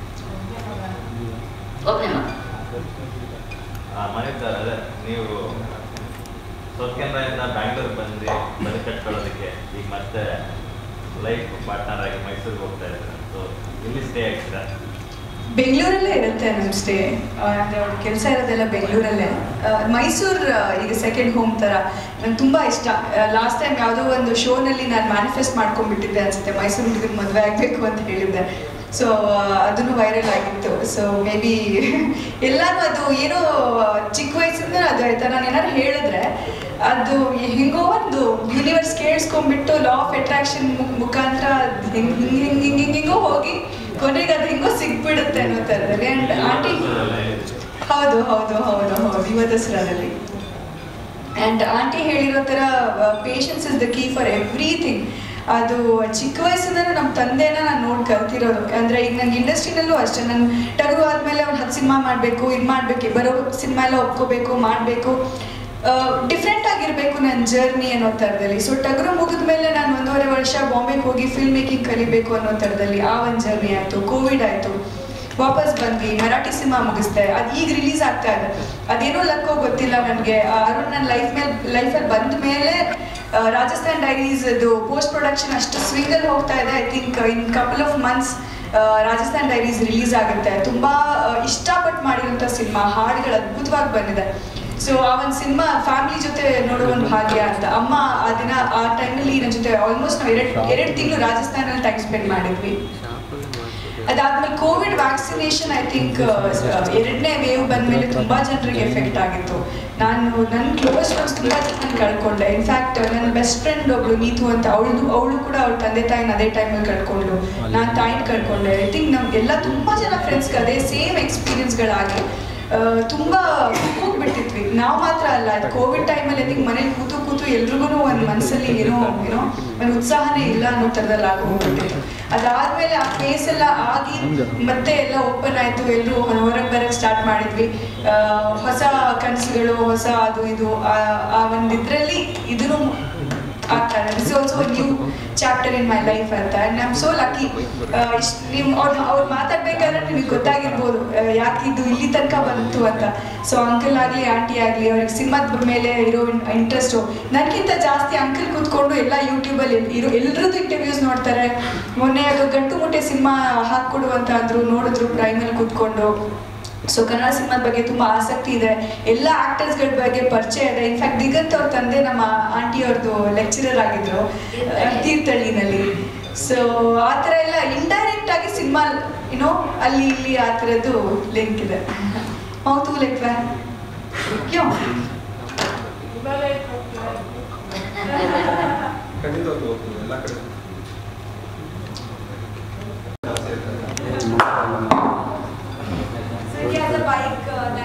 ಒಬ್ಬನೇ ಮಗ ಆ, ಮನೆ ಸರ್ ಅದೇ ನೀವು ಸೌತ್ ಕೆನರಾದಿಂದ ಬ್ಯಾಂಗ್ಳೂರ್ಗೆ ಬಂದ್ರಿ ಮನೆ ಕಟ್ಕೊಳ್ಳೋದಕ್ಕೆ ಈಗ ಮತ್ತೆ ಲೈಫ್ ಪಾರ್ಟ್ನರ್ ಆಗಿ ಮೈಸೂರಿಗೆ ಹೋಗ್ತಾ ಇದ್ದಾರೆ ಸೊ ಇಲ್ಲಿ ಸ್ಟೇ ಆಗ್ತೀರಾ ಬೆಂಗಳೂರಲ್ಲೇ ಇರುತ್ತೆ ನಮ್ಮ ಸ್ಟೇ ಅಂದರೆ ಅವ್ರ ಕೆಲಸ ಇರೋದೆಲ್ಲ ಬೆಂಗಳೂರಲ್ಲೇ ಮೈಸೂರು ಈಗ ಸೆಕೆಂಡ್ ಹೋಮ್ ಥರ ನಂಗೆ ತುಂಬ ಇಷ್ಟ ಲಾಸ್ಟ್ ಟೈಮ್ ಯಾವುದೋ ಒಂದು ಶೋನಲ್ಲಿ ನಾನು ಮ್ಯಾನಿಫೆಸ್ಟ್ ಮಾಡ್ಕೊಂಡ್ಬಿಟ್ಟಿದ್ದೆ ಅನ್ಸುತ್ತೆ ಮೈಸೂರು ಹುಡುಗನ ಮದುವೆ ಆಗಬೇಕು ಅಂತ ಹೇಳಿದ್ದೆ ಸೊ ಅದನ್ನು ವೈರಲ್ ಆಗಿತ್ತು ಸೊ ಮೇ ಬಿ ಎಲ್ಲರೂ ಅದು ಏನೋ ಚಿಕ್ಕ ವಯಸ್ಸಿಂದ ಅದು ಆಯ್ತಾ ನಾನು ಏನಾದ್ರು ಹೇಳಿದ್ರೆ ಅದು ಹಿಂಗೋ ಒಂದು ಯೂನಿವರ್ಸ್ ಕೇಳಿಸ್ಕೊಂಡ್ಬಿಟ್ಟು ಲಾ ಆಫ್ ಅಟ್ರಾಕ್ಷನ್ ಮುಖಾಂತರ ಹಿಂಗೆ ಹಿಂಗೆ ಹಿಂಗೆ ಹಿಂಗೆ ಹಿಂಗೋ ಹೋಗಿ ಕೊನೆಗೆ ಅದು ಹಿಂಗೋ ಸಿಕ್ಬಿಡುತ್ತೆ ಅನ್ನೋ ಥರದಲ್ಲಿ ಆ್ಯಂಡ್ ಆಂಟಿ ಹೌದು ಹೌದು ಹೌದು ಹೌದು ಯುವ ದಸರಾದಲ್ಲಿ ಆ್ಯಂಡ್ ಆಂಟಿ ಹೇಳಿರೋ ಥರ patience is the key for everything ಅದು ಚಿಕ್ಕ ವಯಸ್ಸಿಂದ ನಮ್ಮ ತಂದೆನ ನಾನು ನೋಡಿ ಕಲ್ತಿರೋದು ಅಂದರೆ ಈಗ ನಂಗೆ ಇಂಡಸ್ಟ್ರಿನಲ್ಲೂ ಅಷ್ಟೇ ನಾನು ಟಗರು ಆದಮೇಲೆ ಅವ್ನು ಹತ್ತು ಸಿನಿಮಾ ಮಾಡಬೇಕು ಇದು ಮಾಡಬೇಕು ಬರೋ ಸಿನಿಮಾ ಎಲ್ಲ ಒಪ್ಕೋಬೇಕು ಮಾಡಬೇಕು ಡಿಫ್ರೆಂಟ್ ಆಗಿರಬೇಕು ನನ್ನ ಜರ್ನಿ ಅನ್ನೋ ಥರದಲ್ಲಿ ಸೊ ಟಗರು ಮುಗಿದ ಮೇಲೆ ನಾನು ಒಂದೂವರೆ ವರ್ಷ ಬಾಂಬೆಗೆ ಹೋಗಿ ಫಿಲ್ಮ್ ಮೇಕಿಂಗ್ ಕಲಿಬೇಕು ಅನ್ನೋ ಥರದಲ್ಲಿ ಆ ಒಂದು ಜರ್ನಿ ಆಯಿತು ಕೋವಿಡ್ ಆಯಿತು ವಾಪಸ್ ಬಂದ್ವಿ ಮರಾಠಿ ಸಿನಿಮಾ ಮುಗಿಸ್ದೆ ಅದು ಈಗ ರಿಲೀಸ್ ಆಗ್ತಾ ಇದೆ ಅದೇನೋ ಲಕ್ಕೋ ಗೊತ್ತಿಲ್ಲ ನನಗೆ ಅರುಣ್ ನನ್ನ ಲೈಫ್ ಮೇಲೆ ಲೈಫಲ್ಲಿ ಬಂದ ಮೇಲೆ ರಾಜಸ್ಥಾನ್ ಡೈರೀಸ್ ಅದು ಪೋಸ್ಟ್ ಪ್ರೊಡಕ್ಷನ್ ಅಷ್ಟು ಸ್ವಿಂಗಲ್ಲಿ ಹೋಗ್ತಾ ಇದೆ I think in couple of months Rajasthan diaries release ಆಗುತ್ತೆ ತುಂಬ ಇಷ್ಟಪಟ್ಟು ಮಾಡಿರೋಂಥ ಸಿನಿಮಾ ಹಾಡುಗಳು ಅದ್ಭುತವಾಗಿ ಬಂದಿದೆ ಸೊ ಆ ಒಂದು ಸಿನಿಮಾ ಫ್ಯಾಮಿಲಿ ಜೊತೆ ನೋಡೋ ಒಂದು ಭಾಗ್ಯ ಅಂತ ಅಮ್ಮ ಆ ದಿನ ಆ ಟೈಮಲ್ಲಿ ನನ್ನ ಜೊತೆ ಆಲ್ಮೋಸ್ಟ್ ನಾವು ಎರಡು ಎರಡು ತಿಂಗಳು ರಾಜಸ್ಥಾನಲ್ಲಿ ಟೈಮ್ ಸ್ಪೆಂಡ್ ಮಾಡಿದ್ವಿ ಅದಾದ್ಮೇಲೆ ಕೋವಿಡ್ ವ್ಯಾಕ್ಸಿನೇಷನ್ ಐ ಥಿಂಕ್ ಎರಡನೇ ವೇವ್ ಬಂದ್ಮೇಲೆ ತುಂಬಾ ಜನರಿಗೆ ಎಫೆಕ್ಟ್ ಆಗಿತ್ತು ನಾನು ನನ್ನ ಕ್ಲೋಸ್ ಫ್ರೆಂಡ್ಸ್ ತುಂಬಾ ಜನ ಕಳ್ಕೊಂಡೆ ಇನ್ಫ್ಯಾಕ್ಟ್ ನನ್ನ ಬೆಸ್ಟ್ ಫ್ರೆಂಡ್ ಒಬ್ಳು ನೀತು ಅಂತ ಅವಳು ಅವಳು ಕೂಡ ಅವಳ ತಂದೆ ತಾಯಿನ ಅದೇ ಟೈಮಲ್ಲಿ ಕಳ್ಕೊಂಡ್ಳು ನಾನು ತಾಯಿನ ಕಳ್ಕೊಂಡೆ ಐ ಥಿಂಕ್ ನಮ್ಗೆಲ್ಲ ತುಂಬಾ ಜನ ಫ್ರೆಂಡ್ಸ್ಗೆ ಅದೇ ಸೇಮ್ ಎಕ್ಸ್ಪೀರಿಯನ್ಸ್ಗಳಾಗಿ ತುಂಬಾ ಹೋಗ್ಬಿಟ್ಟಿದ್ವಿ ನಾವು ಮಾತ್ರ ಅಲ್ಲ ಅದು ಕೋವಿಡ್ ಟೈಮಲ್ಲಿ ಅದಕ್ಕೆ ಮನೇಲಿ ಕೂತು ಕೂತು ಎಲ್ರಿಗೂ ಒಂದು ಮನಸ್ಸಲ್ಲಿ ಏನೋ ಏನೋ ಒಂದು ಉತ್ಸಾಹನೇ ಇಲ್ಲ ಅನ್ನೋ ಥರದಲ್ಲಿ ಆಗೋಗ್ಬಿಟ್ಟಿತ್ತು ಅದಾದ್ಮೇಲೆ ಆ ಫೇಸ್ ಎಲ್ಲ ಆಗಿ ಮತ್ತೆ ಎಲ್ಲ ಓಪನ್ ಆಯ್ತು ಎಲ್ಲರೂ ಹೊರಗೆ ಬರಕ್ಕೆ ಸ್ಟಾರ್ಟ್ ಮಾಡಿದ್ವಿ ಆ, ಹೊಸ ಕನಸುಗಳು ಹೊಸ ಅದು ಇದು ಆ- ಆ ಒಂದು ಇದ್ರಲ್ಲಿ ಇದನ್ನು ಆಗ್ತಾರೆ this also new chapter in my life ಅಂತ and I am so lucky ಇಷ್ಟು ನೀವು ಅವ್ರು ಅವ್ರು ಮಾತಾಡ್ಬೇಕಾದ್ರೆ ನಿಮಗೆ ಗೊತ್ತಾಗಿರ್ಬೋದು ಆ, ಯಾಕೆ ಇದು ಇಲ್ಲಿ ತನಕ ಬಂತು ಅಂತ ಸೊ ಅಂಕಲ್ ಆಗಲಿ ಆಂಟಿ ಆಗಲಿ ಅವ್ರಿಗೆ ಸಿನಿಮಾದ ಮೇಲೆ ಇರೋ ಇಂಟ್ರೆಸ್ಟು ನನಗಿಂತ ಜಾಸ್ತಿ ಅಂಕಲ್ ಕೂತ್ಕೊಂಡು ಎಲ್ಲ ಯೂಟ್ಯೂಬಲ್ಲಿ ಇರೋ ಎಲ್ರದ್ದು ಇಂಟರ್ವ್ಯೂಸ್ ನೋಡ್ತಾರೆ ಮೊನ್ನೆ ಅದು ಗಂಟು ಮುಟ್ಟೆ ಸಿನಿಮಾ ಹಾಕ್ಕೊಡು ಅಂತ ಅಂದ್ರು ನೋಡಿದ್ರು ಪ್ರೈಮಲ್ಲಿ ಕೂತ್ಕೊಂಡು ಸೊ ಕನ್ನಡ ಸಿನಿಮಾದ ಬಗ್ಗೆ ತುಂಬಾ ಆಸಕ್ತಿ ಇದೆ ಎಲ್ಲ ಆಕ್ಟರ್ಸ್ಗಳ ಬಗ್ಗೆ ಪರಿಚಯ ಇದೆ ಇನ್ಫ್ಯಾಕ್ಟ್ ದಿಗಂತ್ ಅವ್ರ ತಂದೆ ನಮ್ಮ ಆಂಟಿ ಅವ್ರದ್ದು ಲೆಕ್ಚರರ್ ಆಗಿದ್ರು ಆ, ತೀರ್ಥಹಳ್ಳಿನಲ್ಲಿ ಸೊ ಆ ಥರ ಎಲ್ಲ ಇಂಡೈರೆಕ್ಟ್ ಆಗಿ ಸಿನಿಮಾ ಏನೋ ಅಲ್ಲಿ ಇಲ್ಲಿ ಆ ಥರದ್ದು ಲಿಂಕ್ ಇದೆ ಹೌದು ಲೈಕ್ ಕ್ಯೋ ಖಂಡಿತವಾಗ್ಲೂ ಹೋಗ್ತೀವಿ ಎಲ್ಲ ಕಡೆ ಬೈಕ್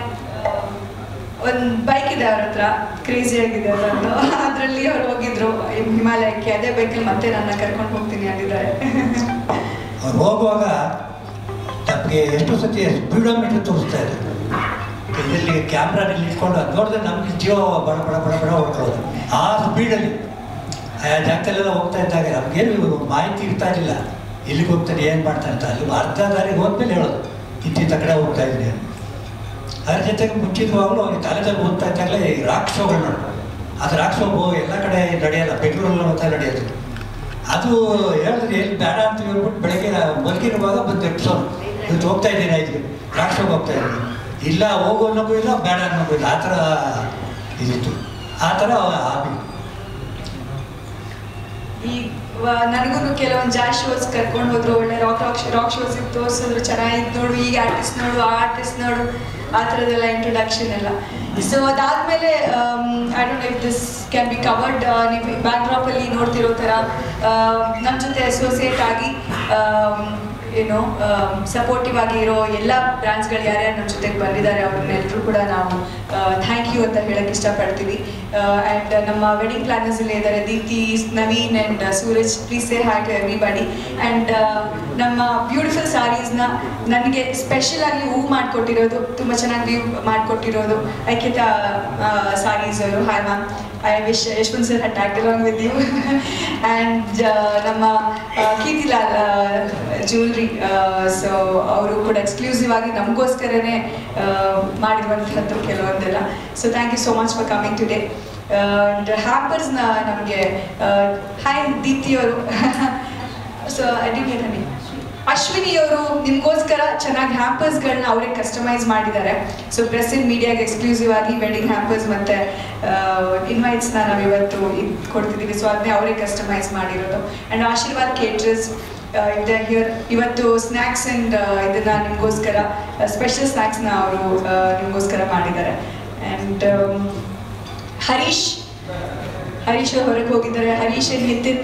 ಒಂದು ಬೈಕ್ ಇದೆ ಅವ್ರ ಹತ್ರ ಕ್ರೇಜಿ ಆಗಿದೆ ಅದೊಂದು ಅದರಲ್ಲಿ ಅವ್ರು ಹೋಗಿದ್ರು ಹಿಮಾಲಯಕ್ಕೆ ಅದೇ ಬೈಕಲ್ಲಿ ಮತ್ತೆ ನನ್ನ ಕರ್ಕೊಂಡು ಹೋಗ್ತೀನಿ ಅಂದಿದ್ದಾರೆ ಅವ್ರು ಹೋಗುವಾಗ ನಮಗೆ ಎಷ್ಟು ಸತಿ ಸ್ಪೀಡೋಮೀಟರ್ ತೋರಿಸ್ತಾ ಇದ್ರು ಇದರಲ್ಲಿ ಕ್ಯಾಮ್ರಾದಲ್ಲಿ ಇಟ್ಕೊಂಡು ಅದು ನೋಡಿದ್ರೆ ನಮ್ಗೆ ಜೀವ ಬಡ ಬಡ ಬಡ ಬಡ ಹೊಡ್ಕೊಳ್ಳೋದು ಆ ಸ್ಪೀಡಲ್ಲಿ ಆ ಜಾಗದಲ್ಲೆಲ್ಲ ಹೋಗ್ತಾ ಇದ್ದಾಗ ನಮಗೇನು ಮಾಹಿತಿ ಇರ್ತಾ ಇರಲಿಲ್ಲ ಎಲ್ಲಿಗೆ ಹೋಗ್ತಾನೆ ಏನು ಮಾಡ್ತಾನೆ ಅಂತ ಅಲ್ಲಿ ಅರ್ಧ ದಾರಿಗೆ ಹೋದ್ಮೇಲೆ ಹೇಳೋದು ಇಂತಿಂಥ ಕಡೆ ಹೋಗ್ತಾ ಇದ್ದೀನಿ ಅಂತ. ಅದ್ರ ಜೊತೆಗೆ ಮುಂಚಿತವಾಗಲೂ ಅವ್ರಿಗೆ ಕಾಲೇಜಲ್ಲಿ ಓದ್ತಾ ಇದ್ದಾಗಲೇ ಈ ರಾಕ್ ಶೋಗಳು ನೋಡೋದು ಅದು ರಾಕ್ ಶೋ ಎಲ್ಲ ಕಡೆ ನಡೆಯಲ್ಲ ಬೆಂಗಳೂರಲ್ಲಿ ಮಾತ್ರ ನಡೆಯೋದು ಅದು ಹೇಳಿದ್ರೆ ಎಲ್ಲಿ ಬೇಡ ಅಂತ ಹೇಳ್ಬಿಟ್ಟು ಬೆಳಗ್ಗೆ ಮಲಗಿರುವಾಗ ಬಂದು ಎಪ್ಸೋದು ಇವತ್ತು ಹೋಗ್ತಾ ಇದ್ದೀನಿ ಆಯ್ತು ರಾಕ್ ಶೋಗೆ ಹೋಗ್ತಾ ಇದ್ದೀನಿ ಇಲ್ಲ ಹೋಗೋ ಅನ್ನೋಗೂ ಇಲ್ಲ ಬೇಡ ಅನ್ನೋಗೂ ಇಲ್ಲ ಆ ಥರ ಇದಿತ್ತು ಆ ಥರ ಹಾಬಿ ಈ ನನಗೂ ಕೆಲವೊಂದು ಜಾಸ್ ಶೋಸ್ ಕರ್ಕೊಂಡು ಹೋದ್ರು ಒಳ್ಳೆ ರಾಕ್ ರಾಕ್ ರಾಕ್ ಶೋಸ್ ತೋರಿಸಿದ್ರು ಚೆನ್ನಾಗಿತ್ತು ನೋಡು ಈಗ ಆರ್ಟಿಸ್ಟ್ ನೋಡು ಆ ಆರ್ಟಿಸ್ಟ್ ನೋಡು ಆ ಥರದ್ದೆಲ್ಲ ಇಂಟ್ರೊಡಕ್ಷನ್ ಎಲ್ಲ ಸೊ ಅದಾದಮೇಲೆ I don't if this can be covered ನೀವು ಬ್ಯಾಕ್ ಡ್ರಾಪಲ್ಲಿ ನೋಡ್ತಿರೋ ಥರ ನಮ್ಮ ಜೊತೆ ಅಸೋಸಿಯೇಟ್ ಆಗಿ ಆಮ್, ಏನು ಸಪೋರ್ಟಿವ್ ಆಗಿ ಇರೋ ಎಲ್ಲ ಬ್ರ್ಯಾಂಡ್ಸ್ಗಳು ಯಾರ್ಯಾರು ನಮ್ಮ ಜೊತೆಗೆ ಬಂದಿದ್ದಾರೆ ಅವ್ರನ್ನೆಲ್ಲರೂ ಕೂಡ ನಾವು ಥ್ಯಾಂಕ್ ಯು ಅಂತ ಹೇಳಕ್ಕೆ ಇಷ್ಟಪಡ್ತೀವಿ ಆ್ಯಂಡ್ ನಮ್ಮ ವೆಡ್ಡಿಂಗ್ ಪ್ಲಾನರ್ಸ್ ಇಲ್ಲಿ ಇದ್ದಾರೆ Deepti Naveen and Suraj please say hi to everybody and ನಮ್ಮ ಬ್ಯೂಟಿಫುಲ್ ಸ್ಯಾರೀಸ್ನ ನನಗೆ ಸ್ಪೆಷಲ್ ಆಗಿ ಹೂ ಮಾಡಿಕೊಟ್ಟಿರೋದು ತುಂಬ ಚೆನ್ನಾಗಿ ವ್ಯೂ ಮಾಡಿಕೊಟ್ಟಿರೋದು ಐಕ್ಯತಾ ಸಾರೀಸ್ ಅವರು hi ma'am I wish Yashwant sir had tag along with you and ನಮ್ಮ ಆ, ಕೀರ್ತಿಲಾಲ್ ಜ್ಯುವೆಲ್ರಿ ಸೊ ಅವರು ಕೂಡ ಎಕ್ಸ್ಕ್ಲೂಸಿವ್ ಆಗಿ ನಮಗೋಸ್ಕರನೇ ಮಾಡಿರುವಂಥದ್ದು ಕೆಲವೊಂದೆಲ್ಲ so thank you so much for coming today and ಹ್ಯಾಪರ್ಸ್ನ ನಮಗೆ ಹಾಯ್ ದೀಪ್ತಿ ಅವರು ಸೊ ಅಡಿಮೇಟನಿ ಅಶ್ವಿನಿ ಅವರು ನಿಮಗೋಸ್ಕರ ಚೆನ್ನಾಗಿ ಹ್ಯಾಂಪರ್ಸ್ಗಳನ್ನ ಅವರೇ ಕಸ್ಟಮೈಸ್ ಮಾಡಿದ್ದಾರೆ ಸೊ ಪ್ರೆಸ್ ಇನ್ ಮೀಡಿಯಾಗೆ ಎಕ್ಸ್ಕ್ಲೂಸಿವ್ ಆಗಿ ವೆಡ್ಡಿಂಗ್ ಹ್ಯಾಂಪರ್ಸ್ ಮತ್ತು ಇನ್ವೈಟ್ಸ್ನ ನಾವು ಇವತ್ತು ಇದ್ ಕೊಡ್ತಿದ್ದೀವಿ ಸೊ ಅದನ್ನೇ ಅವರೇ ಕಸ್ಟಮೈಸ್ ಮಾಡಿರೋದು ಆ್ಯಂಡ್ ಆಶೀರ್ವಾದ್ ಕೇಟ್ರಸ್ ಇದೆ ಹಿಯರ್ ಇವತ್ತು ಸ್ನ್ಯಾಕ್ಸ್ ಆ್ಯಂಡ್ ಇದನ್ನ ನಿಮಗೋಸ್ಕರ ಸ್ಪೆಷಲ್ ಸ್ನ್ಯಾಕ್ಸ್ನ ಅವರು ನಿಮಗೋಸ್ಕರ ಮಾಡಿದ್ದಾರೆ ಆ್ಯಂಡ್ ಹರೀಶ್ ಹರೀಶ್ ಹೊರಗೆ ಹೋಗಿದ್ದಾರೆ ಹರೀಶ್ and ನಿತಿನ್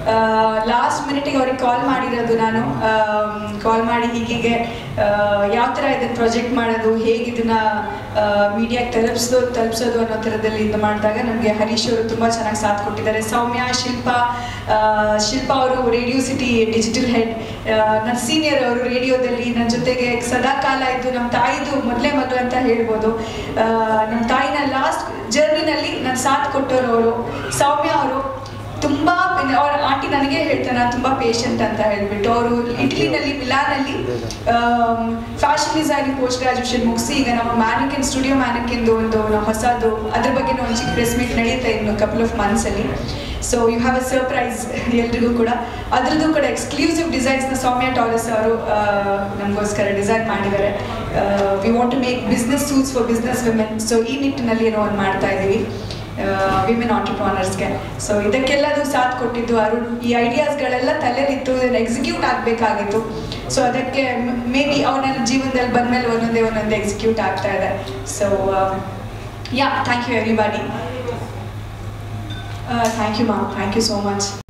ಲಾಸ್ಟ್ ಮಿನಿಟಿಗೆ ಅವ್ರಿಗೆ ಕಾಲ್ ಮಾಡಿರೋದು ನಾನು ಕಾಲ್ ಮಾಡಿ ಹೀಗೀಗೆ ಯಾವ ಥರ ಇದನ್ನು ಪ್ರೊಜೆಕ್ಟ್ ಮಾಡೋದು ಹೇಗೆ ಇದನ್ನ ಮೀಡಿಯಾಗೆ ತಲುಪಿಸೋದು ತಲುಪಿಸೋದು ಅನ್ನೋ ಥರದಲ್ಲಿ ಇದು ಮಾಡಿದಾಗ ನನಗೆ ಹರೀಶ್ ಅವರು ತುಂಬ ಚೆನ್ನಾಗಿ ಸಾಥ್ ಕೊಟ್ಟಿದ್ದಾರೆ ಸೌಮ್ಯ ಶಿಲ್ಪ ಆ, ಶಿಲ್ಪ ಅವರು ರೇಡಿಯೋ ಸಿಟಿ ಡಿಜಿಟಲ್ ಹೆಡ್ ನನ್ನ ಸೀನಿಯರ್ ಅವರು ರೇಡಿಯೋದಲ್ಲಿ ನನ್ನ ಜೊತೆಗೆ ಸದಾ ಕಾಲ ಇದ್ದು ನಮ್ಮ ತಾಯಿದು ಮೊದಲೇ ಮಗಳು ಅಂತ ಹೇಳ್ಬೋದು ಆ, ನಮ್ಮ ತಾಯಿನ ಲಾಸ್ಟ್ ಜರ್ನಿನಲ್ಲಿ ನನ್ನ ಸಾಥ್ ಕೊಟ್ಟವರು ಅವರು ಸೌಮ್ಯ ಅವರು ತುಂಬಾ ಅವ್ರ ಆಂಟಿ ನನಗೆ ಹೇಳ್ತಾರೆ ನಾನು ತುಂಬಾ ಪೇಷಂಟ್ ಅಂತ ಹೇಳ್ಬಿಟ್ಟು ಅವರು ಇಟಲಿನಲ್ಲಿ ಮಿಲಾನಲ್ಲಿ ಫ್ಯಾಷನ್ ಡಿಸೈನಿಂಗ್ ಪೋಸ್ಟ್ ಗ್ರಾಜುಯೇಷನ್ ಮುಗಿಸಿ ಈಗ ನಮ್ಮ ಮ್ಯಾನಿಕಿನ್ ಸ್ಟುಡಿಯೋ ಮ್ಯಾನಿಕಿಂದು ಒಂದು ನಾವು ಹೊಸದು ಅದ್ರ ಬಗ್ಗೆ ಒಂದು ಚಿಕ್ಕ ಪ್ರೆಸ್ ಮೀಟ್ ನಡೆಯುತ್ತೆ ಇನ್ನು ಕಪಲ್ ಆಫ್ ಮಂತ್ಸ್ ಅಲ್ಲಿ so you have a surprise ಎಲ್ರಿಗೂ ಕೂಡ ಅದ್ರದ್ದು ಕೂಡ ಎಕ್ಸ್ಕ್ಲೂಸಿವ್ ಡಿಸೈನ್ಸ್ನ ಸೌಮ್ಯ ಟಾಲಸ್ ಅವರು ನಮಗೋಸ್ಕರ ಡಿಸೈನ್ ಮಾಡಿದ್ದಾರೆ we want to make business suits for business women so ಈ ನಿಟ್ಟಿನಲ್ಲಿ ಏನೋ ಒಂದು ಮಾಡ್ತಾ ಇದ್ದೀವಿ ವಿಮೆನ್ ಆಂಟರ್ಪ್ರಾನರ್ಸ್ಗೆ ಸೊ ಇದಕ್ಕೆಲ್ಲದು ಸಾಥ್ ಕೊಟ್ಟಿದ್ದು ಅರುಣ್ ಈ ಐಡಿಯಾಸ್ಗಳೆಲ್ಲ ತಲೆಲಿತ್ತು ಇದನ್ನು ಎಕ್ಸಿಕ್ಯೂಟ್ ಆಗಬೇಕಾಗಿತ್ತು ಸೊ ಅದಕ್ಕೆ ಮೇ ಬಿ ಅವನ ಜೀವನದಲ್ಲಿ ಬಂದಮೇಲೆ ಒಂದೊಂದೇ ಒಂದೊಂದೇ ಎಕ್ಸಿಕ್ಯೂಟ್ ಆಗ್ತಾ ಇದೆ so yeah thank you everybody thank you ma'am thank you so much